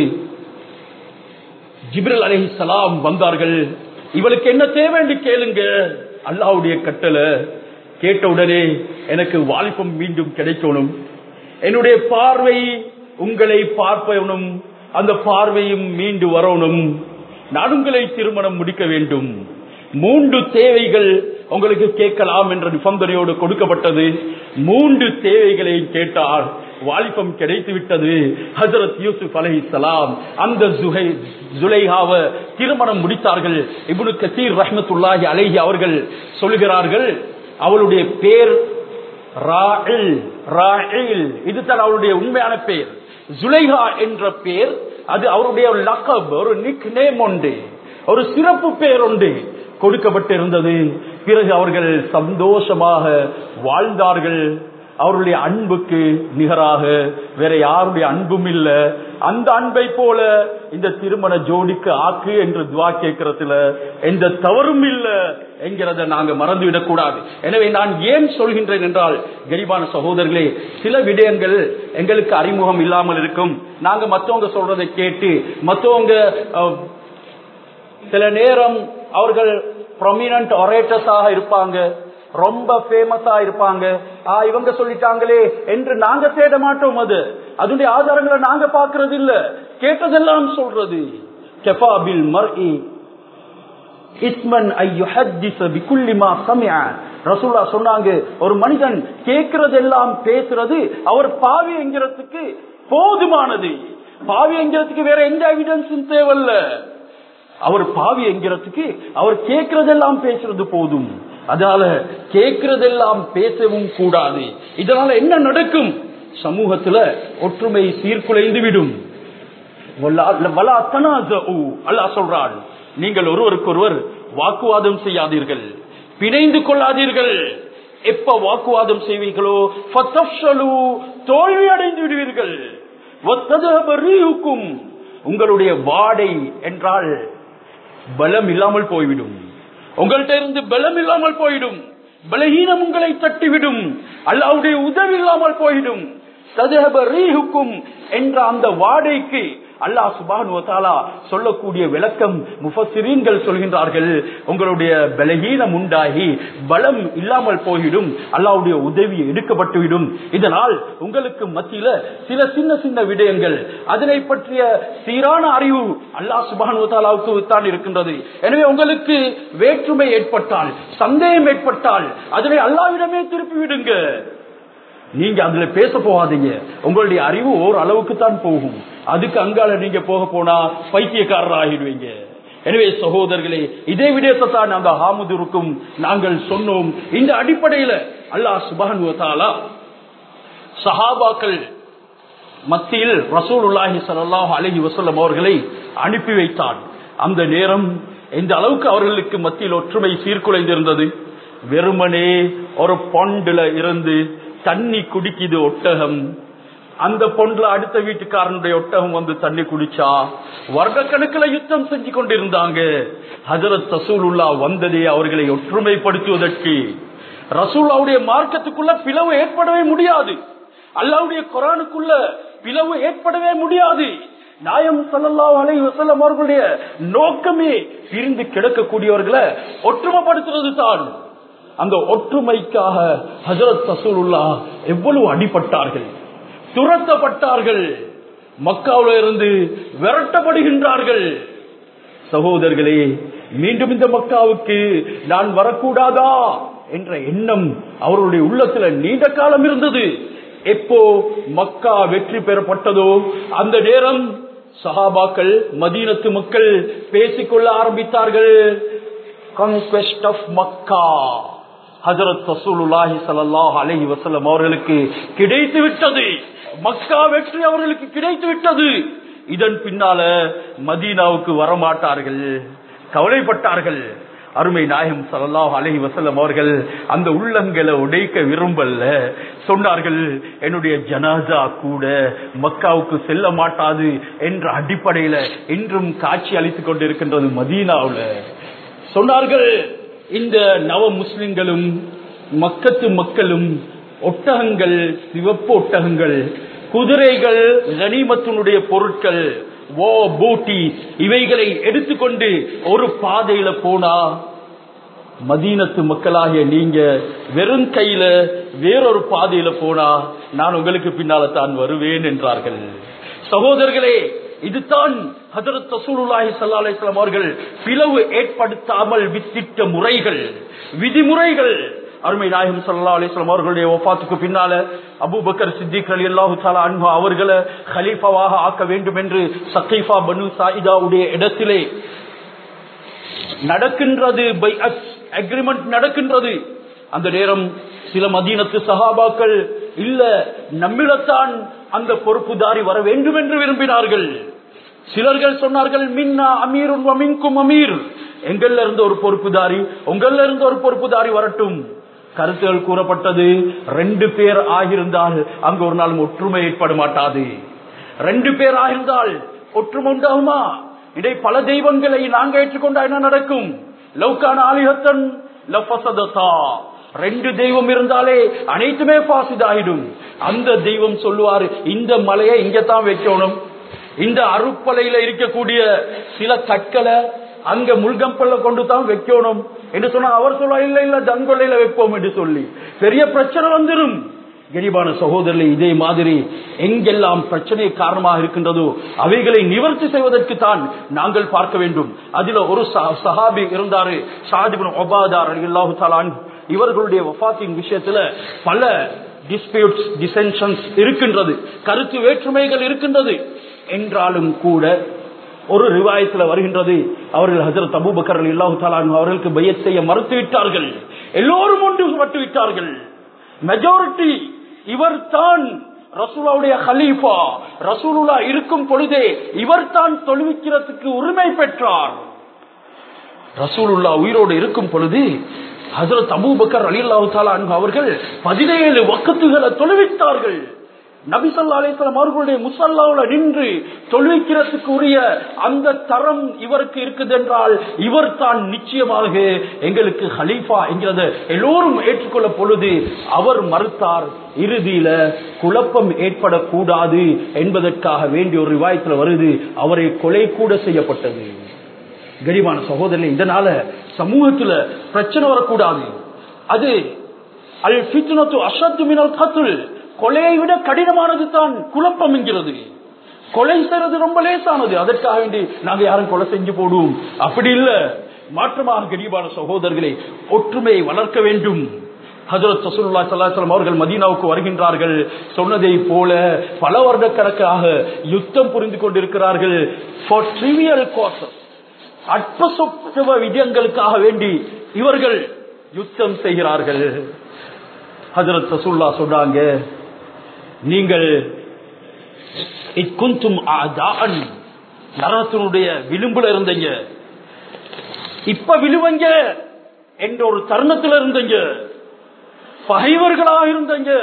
ஜிப்ரல் அலஹி சலாம் வந்தார்கள் இவளுக்கு என்ன தேவைன்னு கேளுங்க அல்லாவுடைய கட்டளை கேட்ட உடனே எனக்கு வாலிபம் மீண்டும் கிடைக்கணும் என்னுடைய பார்வை உங்களை பார்ப்பவனும் அந்த பார்வையும் மீண்டு வரணும் நான் உங்களை திருமணம் முடிக்க வேண்டும் மூன்று தேவைகள் உங்களுக்கு கேட்கலாம் என்ற நிபந்தனையோடு கொடுக்கப்பட்டது மூன்று தேவைகளை கேட்டால் வாலிபம் கிடைத்து விட்டது ஹசரத் யூசுப் அலை சலாம் அந்த ஜுலைஹாவ திருமணம் முடித்தார்கள் இப்னு கசீர் ரஹ்மத்துல்லாஹி அலைஹி அவர்கள் சொல்லுகிறார்கள் அவளுடைய பேர் இதுதான் அவருடைய உண்மையான பெயர் ஜுலைஹா என்ற பெயர் அது அவருடைய லக்கப் ஒரு நிக் நேம் உண்டு ஒரு சிறப்பு பெயர் உண்டு கொடுக்கப்பட்டிருந்தது பிறகு அவர்கள் சந்தோஷமாக வாழ்ந்தார்கள் அவருடைய அன்புக்கு நிகராக வேற யாருடைய அன்பும் இல்ல அந்த அன்பை போல இந்த திருமண ஜோடிக்கு ஆக்கு என்று துவா கேட்கறதுல எந்த தவறும் இல்ல என்கிறத நாங்க மறந்துவிடக் கூடாது எனவே நான் ஏன் சொல்கின்றேன் என்றால் கரிபான சகோதரர்களே சில விடயங்கள் எங்களுக்கு அறிமுகம் இல்லாமல் இருக்கும் நாங்க மத்தவங்க சொல்றதை கேட்டு மத்தவங்க அஹ், சில நேரம் அவர்கள் ப்ரொமினன்ட் ஒரேட்டர்ஸாக இருப்பாங்க ரொம்ப ஃபேமஸா இருப்பாங்க ஆ இவங்க சொல்லிட்டாங்களே என்று நாங்க தேட மாட்டோம் அது அதனுடைய ஆதாரங்களை நாங்க பார்க்கறது இல்ல கேட்டதெல்லாம் சொல்றது கெஃபாபில் மர்இ இஸ்மன் ஐயுஹத்திஸ பிகுல்லி மா சமிஅ ரசூலுல்லாஹ் சொன்னாங்க ஒரு மனிதன் கேட்கிறதெல்லாம் பேசுறது அவர் பாவி என்கிறதுக்கு போதுமானது பாவி என்கிறதுக்கு வேற எந்த எவிடன்ஸும் தேவையில்ல அவர் பாவி என்கிறதுக்கு அவர் கேட்கிறதெல்லாம் பேசுறது போதும் அதனால கேட்கிறதெல்லாம் பேசவும் கூடாது இதனால என்ன நடக்கும் சமூகத்துல ஒற்றுமை சீர்குலைந்து விடும் வலா- வலா தனாசஉ. அல்லாஹ் சொல்றான் நீங்கள் ஒருவருக்கொருவர் வாக்குவாதம் செய்யாதீர்கள் பிணைந்து கொள்ளாதீர்கள் எப்ப வாக்குவாதம் செய்வீர்களோ ஃபதஃப்ஷலு, தோல்வி அடைந்து விடுவீர்கள் வத்ததஹப ரீஹுக்கும். உங்களுடைய வாடை என்றால் பலம் இல்லாமல் போய்விடும் உங்கள்கிட்ட இருந்து பலம் இல்லாமல் போயிடும் பலகீனம் உங்களை தட்டிவிடும் அல்லாவுடைய உதவி இல்லாமல் போயிடும் ததஹப ரீஹுக்கும் என்ற அந்த வாடைக்கு அல்லாஹ் சுபானு தாலா சொல்லக்கூடிய விளக்கம் முஃபசிரீன்கள் சொல்கின்றார்கள் உங்களுடைய பலகீனம் உண்டாகி பலம் இல்லாமல் போய்விடும் அல்லாவுடைய உதவி எடுக்கப்பட்டுவிடும் இதனால் உங்களுக்கு மத்தியில சில சின்ன சின்ன விடயங்கள் அதனை பற்றிய சீரான அறிவு அல்லாஹ் சுபானு தாலாவுக்கு தான் இருக்கின்றது எனவே உங்களுக்கு வேற்றுமை ஏற்பட்டால் சந்தேகம் ஏற்பட்டால் அதனை அல்லாவிடமே திருப்பி விடுங்க நீங்க அதுல பேச போகாதீங்க உங்களுடைய அறிவு ஓர் அளவுக்கு தான் போகும் அதுக்கு அங்கால நீங்க போக போனா பைத்தியக்காரர் ஆகிடுவீங்க எனவே சகோதரர்களே இதே விடயத்தை தான் அந்த ஹாமுதுருக்கும் நாங்கள் சொன்னோம் இந்த அடிப்படையில அல்லாஹ் சுபானுவத்தாலா சஹாபாக்கள் மத்தியில் ரசூலுல்லாஹி ஸல்லல்லாஹு அலைஹி வஸல்லம் அவர்களை அனுப்பி வைத்தான் அந்த நேரம் இந்த அளவுக்கு அவர்களுக்கு மத்தியில் ஒற்றுமை சீர்குலைந்திருந்தது வெறுமனே ஒரு பொண்டுல இருந்து தண்ணி குடிக்குது ஒட்டகம் அந்த பொண்டுல அடுத்த வீட்டுக்காரனுடைய ஒட்டகம் வந்து தண்ணி குடிச்சா வருடக்கணக்கில் யுத்தம் செஞ்சு கொண்டிருந்தாங்க ஹஜரத் ரசூலுல்லா வந்ததே அவர்களை ஒற்றுமைப்படுத்துவதற்கு ரசூல்லாவுடைய மார்க்கத்துக்குள்ள பிளவு ஏற்படவே முடியாது அல்லாவுடைய குரானுக்குள்ள பிளவு ஏற்படவே முடியாது நாயம் ஸல்லல்லாஹு அலைஹி வஸல்லம் அவர்களுடைய நோக்கமே பிரிந்து கிடக்கக்கூடியவர்களை ஒற்றுமைப்படுத்துறது தான் அந்த ஒற்றுமைக்காக ஹஜரத் ரசூலுல்லா எவ்வளவு அடிபட்டார்கள் துரத்தப்பட்டார்கள் மக்காவில இருந்து விரட்டப்படுகின்றார்கள் சகோதரர்களே மீண்டும் இந்த மக்காவுக்கு நான் வரக்கூடாதா என்ற எண்ணம் அவருடைய உள்ளத்துல நீண்ட காலம் இருந்தது எப்போ மக்கா வெற்றி பெறப்பட்டதோ அந்த நேரம் சஹாபாக்கள் மதீனத்து மக்கள் பேசிக்கொள்ள ஆரம்பித்தார்கள் கான்குவெஸ்ட் ஆஃப் மக்கா ஹஜரத் ரசூலுல்லாஹி ஸல்லல்லாஹு அலைஹி வஸல்லம் அவர்களுக்கு கிடைத்து விட்டது மக்கா வெற்றி அவர்களுக்கு கிடைத்து விட்டது இதன் பின்னால மதீனாவுக்கு வரமாட்டார்கள் கவலைப்பட்டார்கள் அருமை நாயகம் ஸல்லல்லாஹு அலைஹி வஸல்லம் அவர்கள் அந்த உள்ளங்களை உடைக்க விரும்பல சொன்னார்கள் என்னுடைய ஜனாசா கூட மக்காவுக்கு செல்ல மாட்டாது என்ற அடிப்படையில இன்றும் காட்சி அளித்துக் கொண்டிருக்கின்றது மதீனாவுல சொன்னார்கள் இந்த நவ முஸ்லிம்களும் மக்கத்து மக்களும் ஒட்டகங்கள் சிவப்பு ஒட்டகங்கள் குதிரைகள் கனிமத்தினுடைய பொருட்கள் ஓ பூட்டி இவைகளை எடுத்துக்கொண்டு ஒரு பாதையில போனா மதீனத்து மக்களாகிய நீங்க வெறும் கையில வேறொரு பாதையில போனா நான் உங்களுக்கு பின்னால தான் வருவேன் என்றார்கள் சகோதரர்களே இதுதான் ஹஜரத் ரசூலுல்லாஹி ஸல்லல்லாஹு அலைஹி வஸல்லம் அவர்கள் பிளவு ஏற்படுத்தாமல் வித்திட்ட முறைகள் விதிமுறைகள் அருமை நாயகம் ஸல்லல்லாஹு அலைஹி வஸல்லம் அவர்களுடைய வஃபாத்துக்கு பின்னால அபூபக்கர் சித்திக் ரலியல்லாஹு தஆலா அன்ஹு அவர்களை கலீஃபாவாக ஆக்க வேண்டும் என்று சகீஃபா பனு சாயிதாவுடைய இடத்திலே நடக்கின்றது பை அக்ரிமெண்ட் நடக்கின்றது அந்த நேரம் சில மதீனத்து சகாபாக்கள் இல்ல நம்மிடத்தான் அந்த பொறுப்புதாரி வர வேண்டும் என்று விரும்பினார்கள் சிலர்கள் சொன்னார்கள் மின்னா அமீரும் அமின்கும் அமீர் எங்கள்ல இருந்து ஒரு பொறுப்புதாரி உங்கள்ல இருந்து ஒரு பொறுப்புதாரி வரட்டும் கருத்துகள் கூறப்பட்டது ரெண்டு பேர் ஆகியிருந்தால் அங்கு ஒரு நாள் ஒற்றுமை ஏற்பட மாட்டாது ரெண்டு பேர் ஆகியிருந்தால் ஒற்றுமை உண்டாகுமா இடை பல தெய்வங்களை நாங்க ஏற்றுக்கொண்டா என்ன நடக்கும் லவ்கான ஆலிஹத்தன் லஃபசததா ரெண்டு தெய்வம் இருந்தாலே அனைத்துமே பாசிதாயிடும் அந்த தெய்வம் சொல்லுவாரு இந்த மலையை இங்கத்தான் வைக்கணும் இந்த அருப்பலையில இருக்கக்கூடிய சில கற்களை அங்க முள்கம்பல்ல கொண்டு தான் வைக்கணும் என்று சொன்னா அவர் சொல்ல இல்ல இல்ல தங்கொல்லையில வைப்போம் என்று சொல்லி பெரிய பிரச்சனை வந்துடும் கரிபான சகோதரர்களே இதே மாதிரி எங்கெல்லாம் பிரச்சனை காரணமாக இருக்கின்றதோ அவைகளை நிவர்த்தி செய்வதற்கு தான் நாங்கள் பார்க்க வேண்டும் அதுல ஒரு சஹா- சஹாபி இருந்தாரு ஷாதிபின் ஒபாதார் அல்லாஹு தாலான் இவர்களுடைய வஃபாத்தின் விஷயத்துல பல டிஸ்பியூட்ஸ் டிசென்ஷன்ஸ் இருக்கின்றது கருத்து வேற்றுமைகள் இருக்கின்றது என்றாலும் கூட ஒரு ரிவாயத்துல வருகின்றது அவர்கள் ஹசரத் அபூபக்கர் அல்லாஹு தாலான் அவர்களுக்கு பையத் செய்ய மறுத்து விட்டார்கள் எல்லோரும் ஒன்று மட்டு விட்டார்கள் மெஜாரிட்டி இவர் தான் ரசூலாவுடைய ஹலீஃபா ரசூலுல்லா இருக்கும் பொழுதே இவர் தான் தொழுவிக்கிறதுக்கு உரிமை பெற்றார் ரசூலுல்லா உயிரோடு இருக்கும் பொழுது ஹசரத் அபூபக்கர் அலி அல்லாஹு அவர்கள் பதினேழு வக்கத்துகளை தொழுவித்தார்கள் நபிசல்லா அலிஸ்லாம் அவர்களுடைய முசல்லாவுல நின்று தொழுவிக்கிறதுக்கு உரிய அந்த தரம் இவருக்கு இருக்குது என்றால் இவர் தான் நிச்சயமாக எங்களுக்கு ஹலீஃபா என்கிறத எல்லோரும் ஏற்றுக்கொள்ள பொழுது அவர் மறுத்தார் இறுதியில குழப்பம் ஏற்படக்கூடாது என்பதற்காக வேண்டிய ஒரு விவாயத்தில் வருது அவரை கொலை கூட செய்யப்பட்டது கரிமான சகோதரர்களே இதனால சமூகத்துல பிரச்சனை வரக்கூடாது அது அல் ஃபித்னத்து அஷத்து மினல் கத்துல் கொலையை விட கடினமானது தான் குழப்பம் என்கிறது கொலை செய்யறது ரொம்ப லேசானது அதற்காக வேண்டி நாங்க யாரும் கொலை செஞ்சு போடுவோம் அப்படி இல்ல மாற்றமாக கரிபான சகோதரர்களை ஒற்றுமையை வளர்க்க வேண்டும் ஹஜரத் ரசூலுல்லாஹி ஸல்லல்லாஹு அலைஹி வஸல்லம் அவர்கள் மதீனாவுக்கு வருகின்றார்கள் சொன்னதை போல பல வருடக்கணக்காக யுத்தம் புரிந்து கொண்டிருக்கிறார்கள் ஃபார் ட்ரிவியல் காசஸ் அற்ப சொற்ப விஜயங்களுக்காக வேண்டி இவர்கள் யுத்தம் செய்கிறார்கள் ஹஜரத் ரசூல்லா சொல்றாங்க நீங்கள் இக்குந்தும் ஆதான் நரகத்தினுடைய விளிம்புல இருந்தீங்க இப்ப விழுவங்க என்ற ஒரு தருணத்துல இருந்தீங்க பகைவர்களாக இருந்தீங்க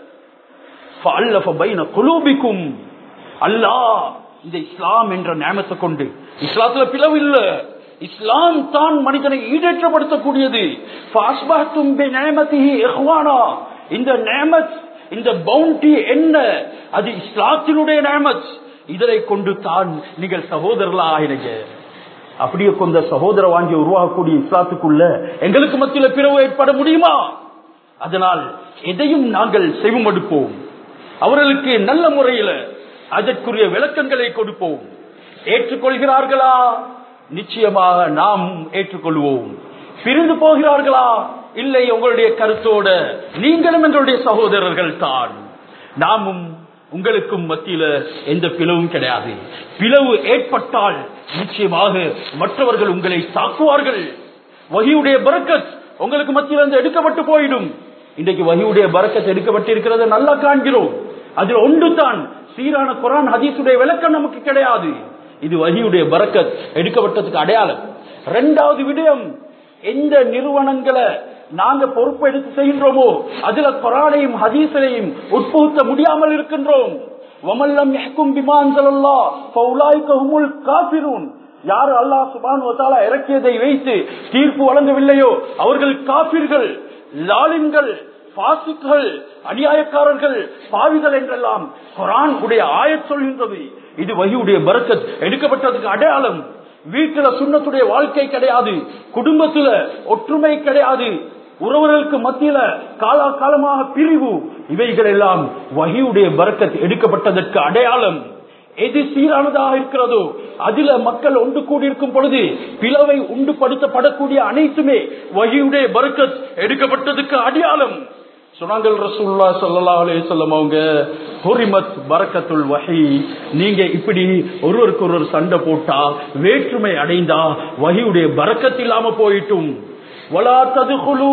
ஃபஅல்லஃப பைன குலூபிக்கும் அல்லாஹ் இந்த இஸ்லாம் என்ற நியமத்தை கொண்டு இஸ்லாத்துல பிளவு இல்ல இஸ்லாம் தான் மனிதனை ஈடேற்றப்படுத்தக்கூடியது ஃபாஸ்பஹ்தும் பிநிஅமதிஹி இஹ்வானா இந்த நியமத் இந்த பவுண்டி என்ன அது இஸ்லாத்தினுடைய நியமத் இதனை கொண்டு தான் நீங்கள் சகோதரர்களா ஆயிடுங்க அப்படியே கொண்ட சகோதர வாங்கி உருவாகக்கூடிய இஸ்லாத்துக்குள்ள எங்களுக்கு மத்தியில பிறவு ஏற்பட முடியுமா அதனால் எதையும் நாங்கள் செவிமடுப்போம் அவர்களுக்கு நல்ல முறையில அதற்குரிய விளக்கங்களை கொடுப்போம் ஏற்றுக்கொள்கிறார்களா நிச்சயமாக நாம் ஏற்றுக்கொள்வோம் பிரிந்து போகிறார்களா இல்லை உங்களுடைய கருத்தோட நீங்களும் எங்களுடைய சகோதரர்கள் தான் நாமும் உங்களுக்கும் மத்தியில எந்த பிளவும் கிடையாது பிளவு ஏற்பட்டால் நிச்சயமாக மற்றவர்கள் உங்களை தாக்குவார்கள் வகியுடைய பரக்கத் உங்களுக்கு மத்தியில் இருந்து எடுக்கப்பட்டு போயிடும் இன்றைக்கு வகியுடைய பரக்கத் எடுக்கப்பட்டிருக்கிறத நல்லா காண்கிறோம் அதில் ஒன்று தான் சீரான குரான் ஹதீஸுடைய விளக்கம் நமக்கு கிடையாது இது வகியுடைய பரக்கத் எடுக்கப்பட்டதுக்கு அடையாளம் இரண்டாவது விடயம் எந்த நிறுவனங்களை நாங்க பொறுப்பெடுத்து செய்கின்றோமோ அதுல குரானையும் ஹதீஸையும் உட்புகுத்த முடியாமல் இருக்கின்றோம் வமல்லம் யஹ்கும் பிமா அன்ஸலல்லாஹ் ஃபௌலாயிக ஹுமுல் காஃபிரூன் யார் அல்லாஹ் சுப்ஹானஹு வ தஆலா இறக்கியதை வைத்து தீர்ப்பு வழங்கவில்லையோ அவர்கள் காபிர்கள் லாலிம்கள் பாசிக்கள் அநியாயக்காரர்கள் பாவிகள் என்றெல்லாம் குரான் உடைய ஆயத் சொல்கின்றது இது வகியுடைய பரக்கத் எடுக்கப்பட்டதுக்கு அடையாளம் வீட்டுல சுண்ணத்துடைய வாழ்க்கை கிடையாது குடும்பத்துல ஒற்றுமை கிடையாது உறவுகளுக்கு மத்தியில காலா காலமாக பிரிவு இவைகள் எல்லாம் வகியுடைய பரக்கத் எடுக்கப்பட்டதற்கு அடையாளம் எது சீரானதாக இருக்கிறதோ அதுல மக்கள் ஒன்று கூடியிருக்கும் பொழுது பிளவை உண்டுபடுத்தப்படக்கூடிய அனைத்துமே வகியுடைய பரக்கத் எடுக்கப்பட்டதுக்கு அடையாளம் சொன்னாங்கள் ரசூல்லா ஸல்லல்லாஹு அலைஹி வஸல்லம் அவங்க ஹுரிமத் பரக்கத்துல் வஹி நீங்க இப்படி ஒருவருக்கு ஒருவர் சண்டை போட்டா வேற்றுமை அடைந்தா வஹியுடைய பரக்கத் இல்லாம போயிட்டும் வலா ததுகுலு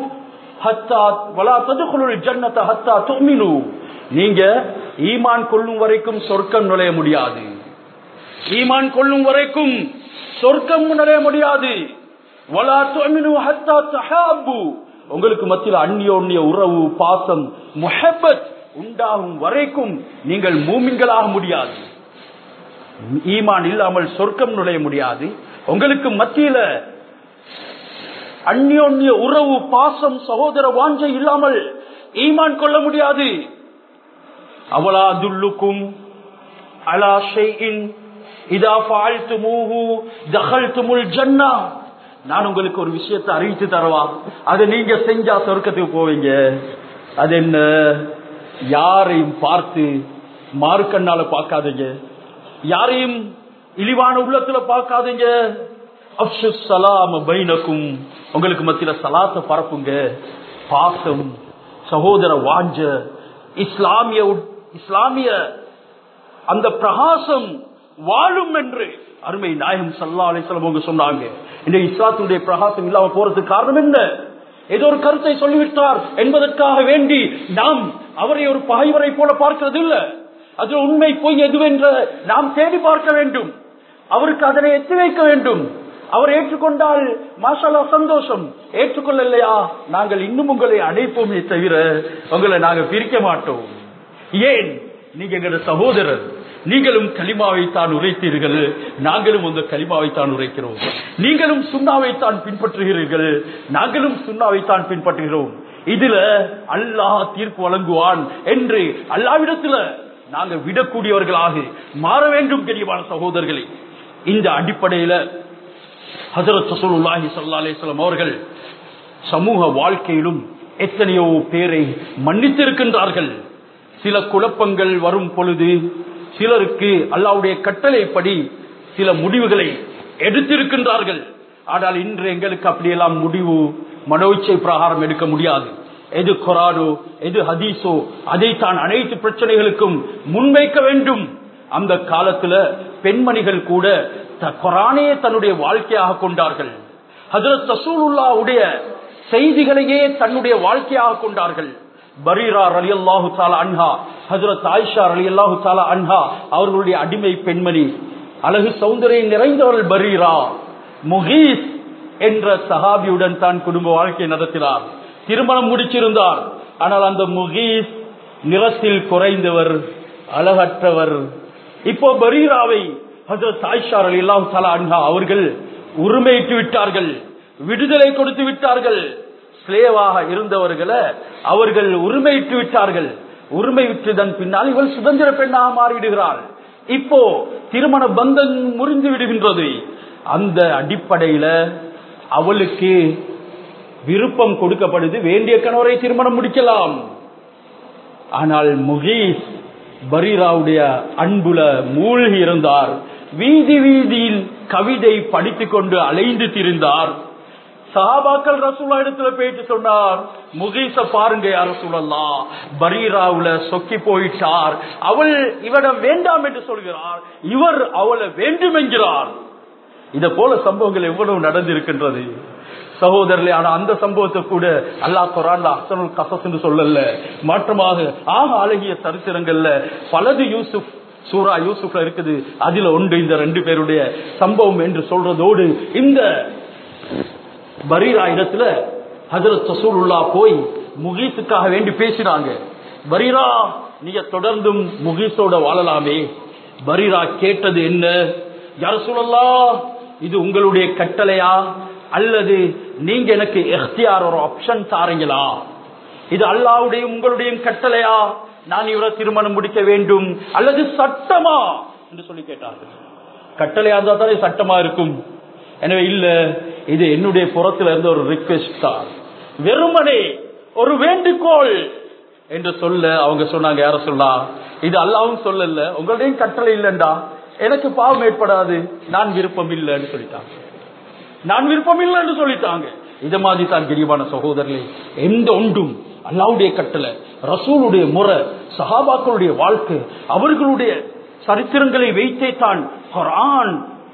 ஹத்தா வலா ததுகுலுல் ஜன்னத ஹத்தா துமினு நீங்க ஈமான் கொள்ளும் வரைக்கும் சொர்க்கம் நுழைய முடியாது ஈமான் கொள்ளும் வரைக்கும் சொர்க்கம் நுழைய முடியாது வலா துமினு ஹத்தா தஹாபு உங்களுக்கு மத்தியில் அந்நியோன்ய உறவு பாசம் முஹப்பத் உண்டாகும் வரைக்கும் நீங்கள் மூமின்களாக முடியாது ஈமான் இல்லாமல் சொர்க்கம் நுழைய முடியாது உங்களுக்கு மத்தியில அந்யோன்ய உறவு பாசம் சகோதர வாஞ்சை இல்லாமல் ஈமான் கொள்ள முடியாது அவலா துல்லுக்கும் அலா ஷைஇன் இதா ஃபால்துமூஹு தகல்துமுல் ஜன்னா நான் உங்களுக்கு ஒரு விஷயத்தை அறிவித்து தரவா அதை நீங்க செஞ்சா சொர்க்கத்துக்கு போவீங்க அது என்ன யாரையும் பார்த்து மாறுக்கண்ணால பார்க்காதீங்க யாரையும் இழிவான உள்ளத்துல பார்க்காதீங்க அப்சு சலாம் பைனக்கும் உங்களுக்கு மத்தியில சலாத்தை பரப்புங்க பாசம் சகோதர வாஞ்ச இஸ்லாமிய உட்- இஸ்லாமிய அந்த பிரகாசம் வாழும் என்று அருமை நாயகம் சல்லா அலிஸ்லாம் அவங்க சொன்னாங்க இந்த இஸ்லாத்துடைய பிரகாசம் இல்லாம போறதுக்கு காரணம் என்ன ஏதோ ஒரு கருத்தை சொல்லிவிட்டார் என்பதற்காக வேண்டி நாம் அவரை ஒரு பகைவரை போல பார்க்கிறது இல்ல அது உண்மை பொய் எதுவென்ற நாம் தேடி பார்க்க வேண்டும் அவருக்கு அதனை எத்தி வைக்க வேண்டும் அவர் ஏற்றுக்கொண்டால் மாஷாலா சந்தோஷம் ஏற்றுக்கொள்ளலையா நாங்கள் இன்னும் உங்களை அழைப்போமே தவிர உங்களை நாங்க பிரிக்க மாட்டோம் ஏன் நீங்க எங்களோட சகோதரர் நீங்களும் கலிமாவைத்தான் உரைத்தீர்கள் நாங்களும் அந்த கலிமாவைத்தான் உரைக்கிறோம் நீங்களும் சுண்ணாவைத்தான் பின்பற்றுகிறீர்கள் நாங்களும் சுண்ணாவைத்தான் பின்பற்றுகிறோம் இதுல அல்லாஹ் தீர்ப்பு வழங்குவான் என்று அல்லாவிடத்துல நாங்க விடக்கூடியவர்களாக மாற வேண்டும் கனிவான சகோதரர்களே இந்த அடிப்படையில ஹசரத் ரசூலுல்லாஹி ஸல்லல்லாஹு அலைஹி வஸல்லம் அவர்கள் சமூக வாழ்க்கையிலும் எத்தனையோ பேரை மன்னித்திருக்கின்றார்கள் சில குழப்பங்கள் வரும் பொழுது சிலருக்கு அல்லாவுடைய கட்டளைப்படி சில முடிவுகளை எடுத்திருக்கின்றார்கள் ஆனால் இன்று எங்களுக்கு அப்படியெல்லாம் முடிவு மனோச்சை பிரகாரம் எடுக்க முடியாது எது கொரானோ எது ஹதீஸோ அதைத்தான் அனைத்து பிரச்சனைகளுக்கும் முன்வைக்க வேண்டும் அந்த காலத்துல பெண்மணிகள் கூட த- குரானையே தன்னுடைய வாழ்க்கையாக கொண்டார்கள் ஹஜரத் ரசூலுல்லாவுடைய செய்திகளையே தன்னுடைய வாழ்க்கையாக கொண்டார்கள் பரீரா ரலி அல்லாஹு தாலா அன்ஹா ஹஜரத் ஆயிஷா ரலி அல்லாஹு தாலா அன்ஹா அவர்களுடைய அடிமை பெண்மணி அழகு சௌந்தரியம் நிறைந்தவர்கள் பரீரா முகீஸ் என்ற சஹாபியுடன் தான் குடும்ப வாழ்க்கை நடத்தினார் திருமணம் முடிச்சிருந்தார் ஆனால் அந்த முகீஸ் நிறத்தில் குறைந்தவர் அழகற்றவர் இப்போ பரீராவை ஹசரத் ஆயிஷா ரலியல்லாஹு தஆலா அன்ஹா அவர்கள் உரிமையிட்டு விட்டார்கள் விடுதலை கொடுத்து விட்டார்கள் ஸ்லேவாக இருந்தவர்களை அவர்கள் உரிமையிட்டு விட்டார்கள் உரிமை விட்டதன் பின்னால் இவள் சுதந்திர பெண்ணாக மாறிவிடுகிறாள் இப்போ திருமண பந்தம் முறிந்து விடுகின்றது அந்த அடிப்படையில அவளுக்கு விருப்பம் கொடுக்கப்படுது வேண்டிய கணவரை திருமணம் முடிக்கலாம் ஆனால் முகீஸ் பரீராவுடைய அன்புல மூழ்கி இருந்தார் வீதி வீதியில் கவிதை படித்துக் கொண்டு அலைந்து திரிந்தார் சஹாபாக்கள் ரசூலா இடத்துல போயிட்டு சொன்னார் முகீச பாருங்க யார சொல்லலாம் பரீராவுல சொக்கி போயிட்டார் அவள் இவடம் வேண்டாம் என்று சொல்கிறார் இவர் அவளை வேண்டும் என்கிறார் இத போல சம்பவங்கள் எவ்வளவு நடந்திருக்கின்றது சகோதரர்களே ஆனா அந்த சம்பவத்தை கூட அல்லாஹ் குரான்ல அசனுல் கசஸ் என்று சொல்லல மாற்றமாக ஆக அழகிய சரித்திரங்கள்ல பலது யூசுப் சூரா யூசுப்ல இருக்குது அதுல ஒன்று இந்த ரெண்டு பேருடைய சம்பவம் என்று சொல்றதோடு இந்த பரீரா இடத்துல ஹஜரத் ரசூலுல்லா போய் முகீஸுக்காக வேண்டி பேசினாங்க பரீரா நீங்க தொடர்ந்தும் முகீஸோட வாழலாமே பரீரா கேட்டது என்ன யார சொல்லலாம் இது உங்களுடைய கட்டளையா அல்லது நீங்க எனக்கு எஃப்தியார் ஒரு ஆப்ஷன் தாரீங்களா இது அல்லாவுடைய உங்களுடைய கட்டளையா நான் இவரை திருமணம் முடிக்க வேண்டும் அல்லது சட்டமா என்று சொல்லி கேட்டார்கள் கட்டளையா இருந்தா தானே சட்டமா இருக்கும் எனவே இல்ல இது என்னுடைய புறத்துல இருந்த ஒரு ரிக்வெஸ்ட் தான் வெறுமனே ஒரு வேண்டுகோள் என்று சொல்ல அவங்க சொன்னாங்க யார சொல்லா இது அல்லாவும் சொல்லல உங்களுடைய கட்டளை இல்லைண்டா எனக்கு பாவம் ஏற்படாது நான் விருப்பம் இல்லைன்னு சொல்லிட்டாங்க நான் விருப்பம் இல்லைன்னு சொல்லிட்டாங்க இத மாதிரி தான் கிரிவான சகோதரர்களே எந்த ஒன்றும் அல்லாவுடைய கட்டளை ரசூலுடைய முறை சஹாபாக்களுடைய வாழ்க்கை அவர்களுடைய சரித்திரங்களை வைத்தே தான் குரான்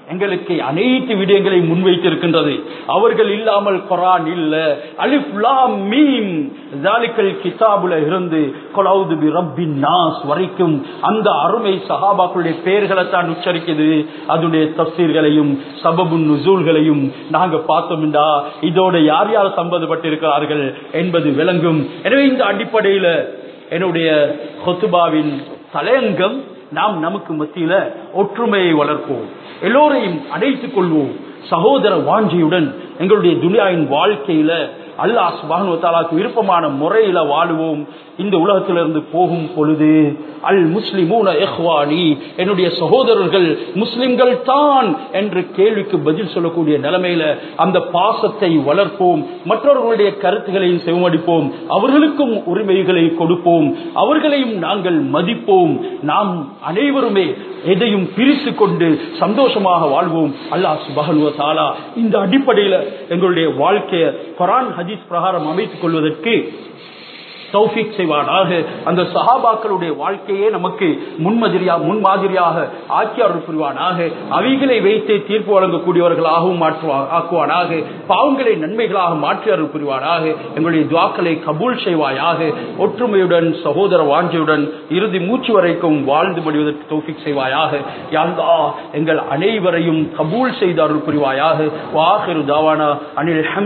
எங்களுக்கு அனைத்து விடயங்களையும் முன்வைத்திருக்கின்றது அவர்கள் இல்லாமல் குரான் இல்ல அலிஃப் லாம் மீம் ஜாலிக்கல் கிதாபுல இருந்து கொலவுது பி ரப்பின் நாஸ் வரைக்கும் அந்த அருமை சஹாபாக்களுடைய பெயர்களை தான் உச்சரிக்குது அதனுடைய தப்சீர்களையும் சபபு நுசூல்களையும் நாங்க பார்த்தோம்டா இதோட யார் யார் சம்பந்தப்பட்டிருக்கிறார்கள் என்பது விளங்கும் எனவே இந்த அடிப்படையில என்னுடைய ஹொத்துபாவின் தலையங்கம் நாம் நமக்கு மத்தியில ஒற்றுமையை வளர்ப்போம் எல்லோரையும் அடைத்துக் கொள்வோம் சகோதர வாஞ்சியுடன் எங்களுடைய துனியாவின் வாழ்க்கையில அல்லாஹ் சுபானுவத்தாலாக்கு விருப்பமான முறையில வாழுவோம் இந்த உலகத்திலிருந்து போகும் பொழுது அல் முஸ்லிமூன எஹ்வானி என்னுடைய சகோதரர்கள் முஸ்லிம்கள் தான் என்று கேள்விக்கு பதில் சொல்லக்கூடிய நிலைமையில அந்த பாசத்தை வளர்ப்போம் மற்றவர்களுடைய கருத்துக்களையும் செவமடிப்போம் அவர்களுக்கும் உரிமைகளை கொடுப்போம் அவர்களையும் நாங்கள் மதிப்போம் நாம் அனைவருமே எதையும் பிரித்து கொண்டு சந்தோஷமாக வாழ்வோம் அல்லாஹ் சுபஹனுவ தாலா இந்த அடிப்படையில் எங்களுடைய வாழ்க்கையை குரான் ஹதீஸ் பிரகாரம் அமைத்துக் கொள்வதற்கு தௌஃபிக் செய்வானாக அந்த சஹாபாக்களுடைய வாழ்க்கையே நமக்கு முன்மதிரியா முன்மாதிரியாக ஆக்கியாளர் புரிவானாக அவைகளை வைத்து தீர்ப்பு வழங்கக்கூடியவர்களாகவும் மாற்றுவா ஆக்குவானாக பாவங்களை நன்மைகளாக மாற்றி அருள் புரிவானாக எங்களுடைய துவாக்களை கபூல் செய்வாயாக ஒற்றுமையுடன் சகோதர வாஞ்சியுடன் இறுதி மூச்சு வரைக்கும் வாழ்ந்து முடிவதற்கு தௌஃபிக் செய்வாயாக யாழ்தா எங்கள் அனைவரையும் கபூல் செய்து அருள் புரிவாயாக வாஹிரு தாவானா அனில்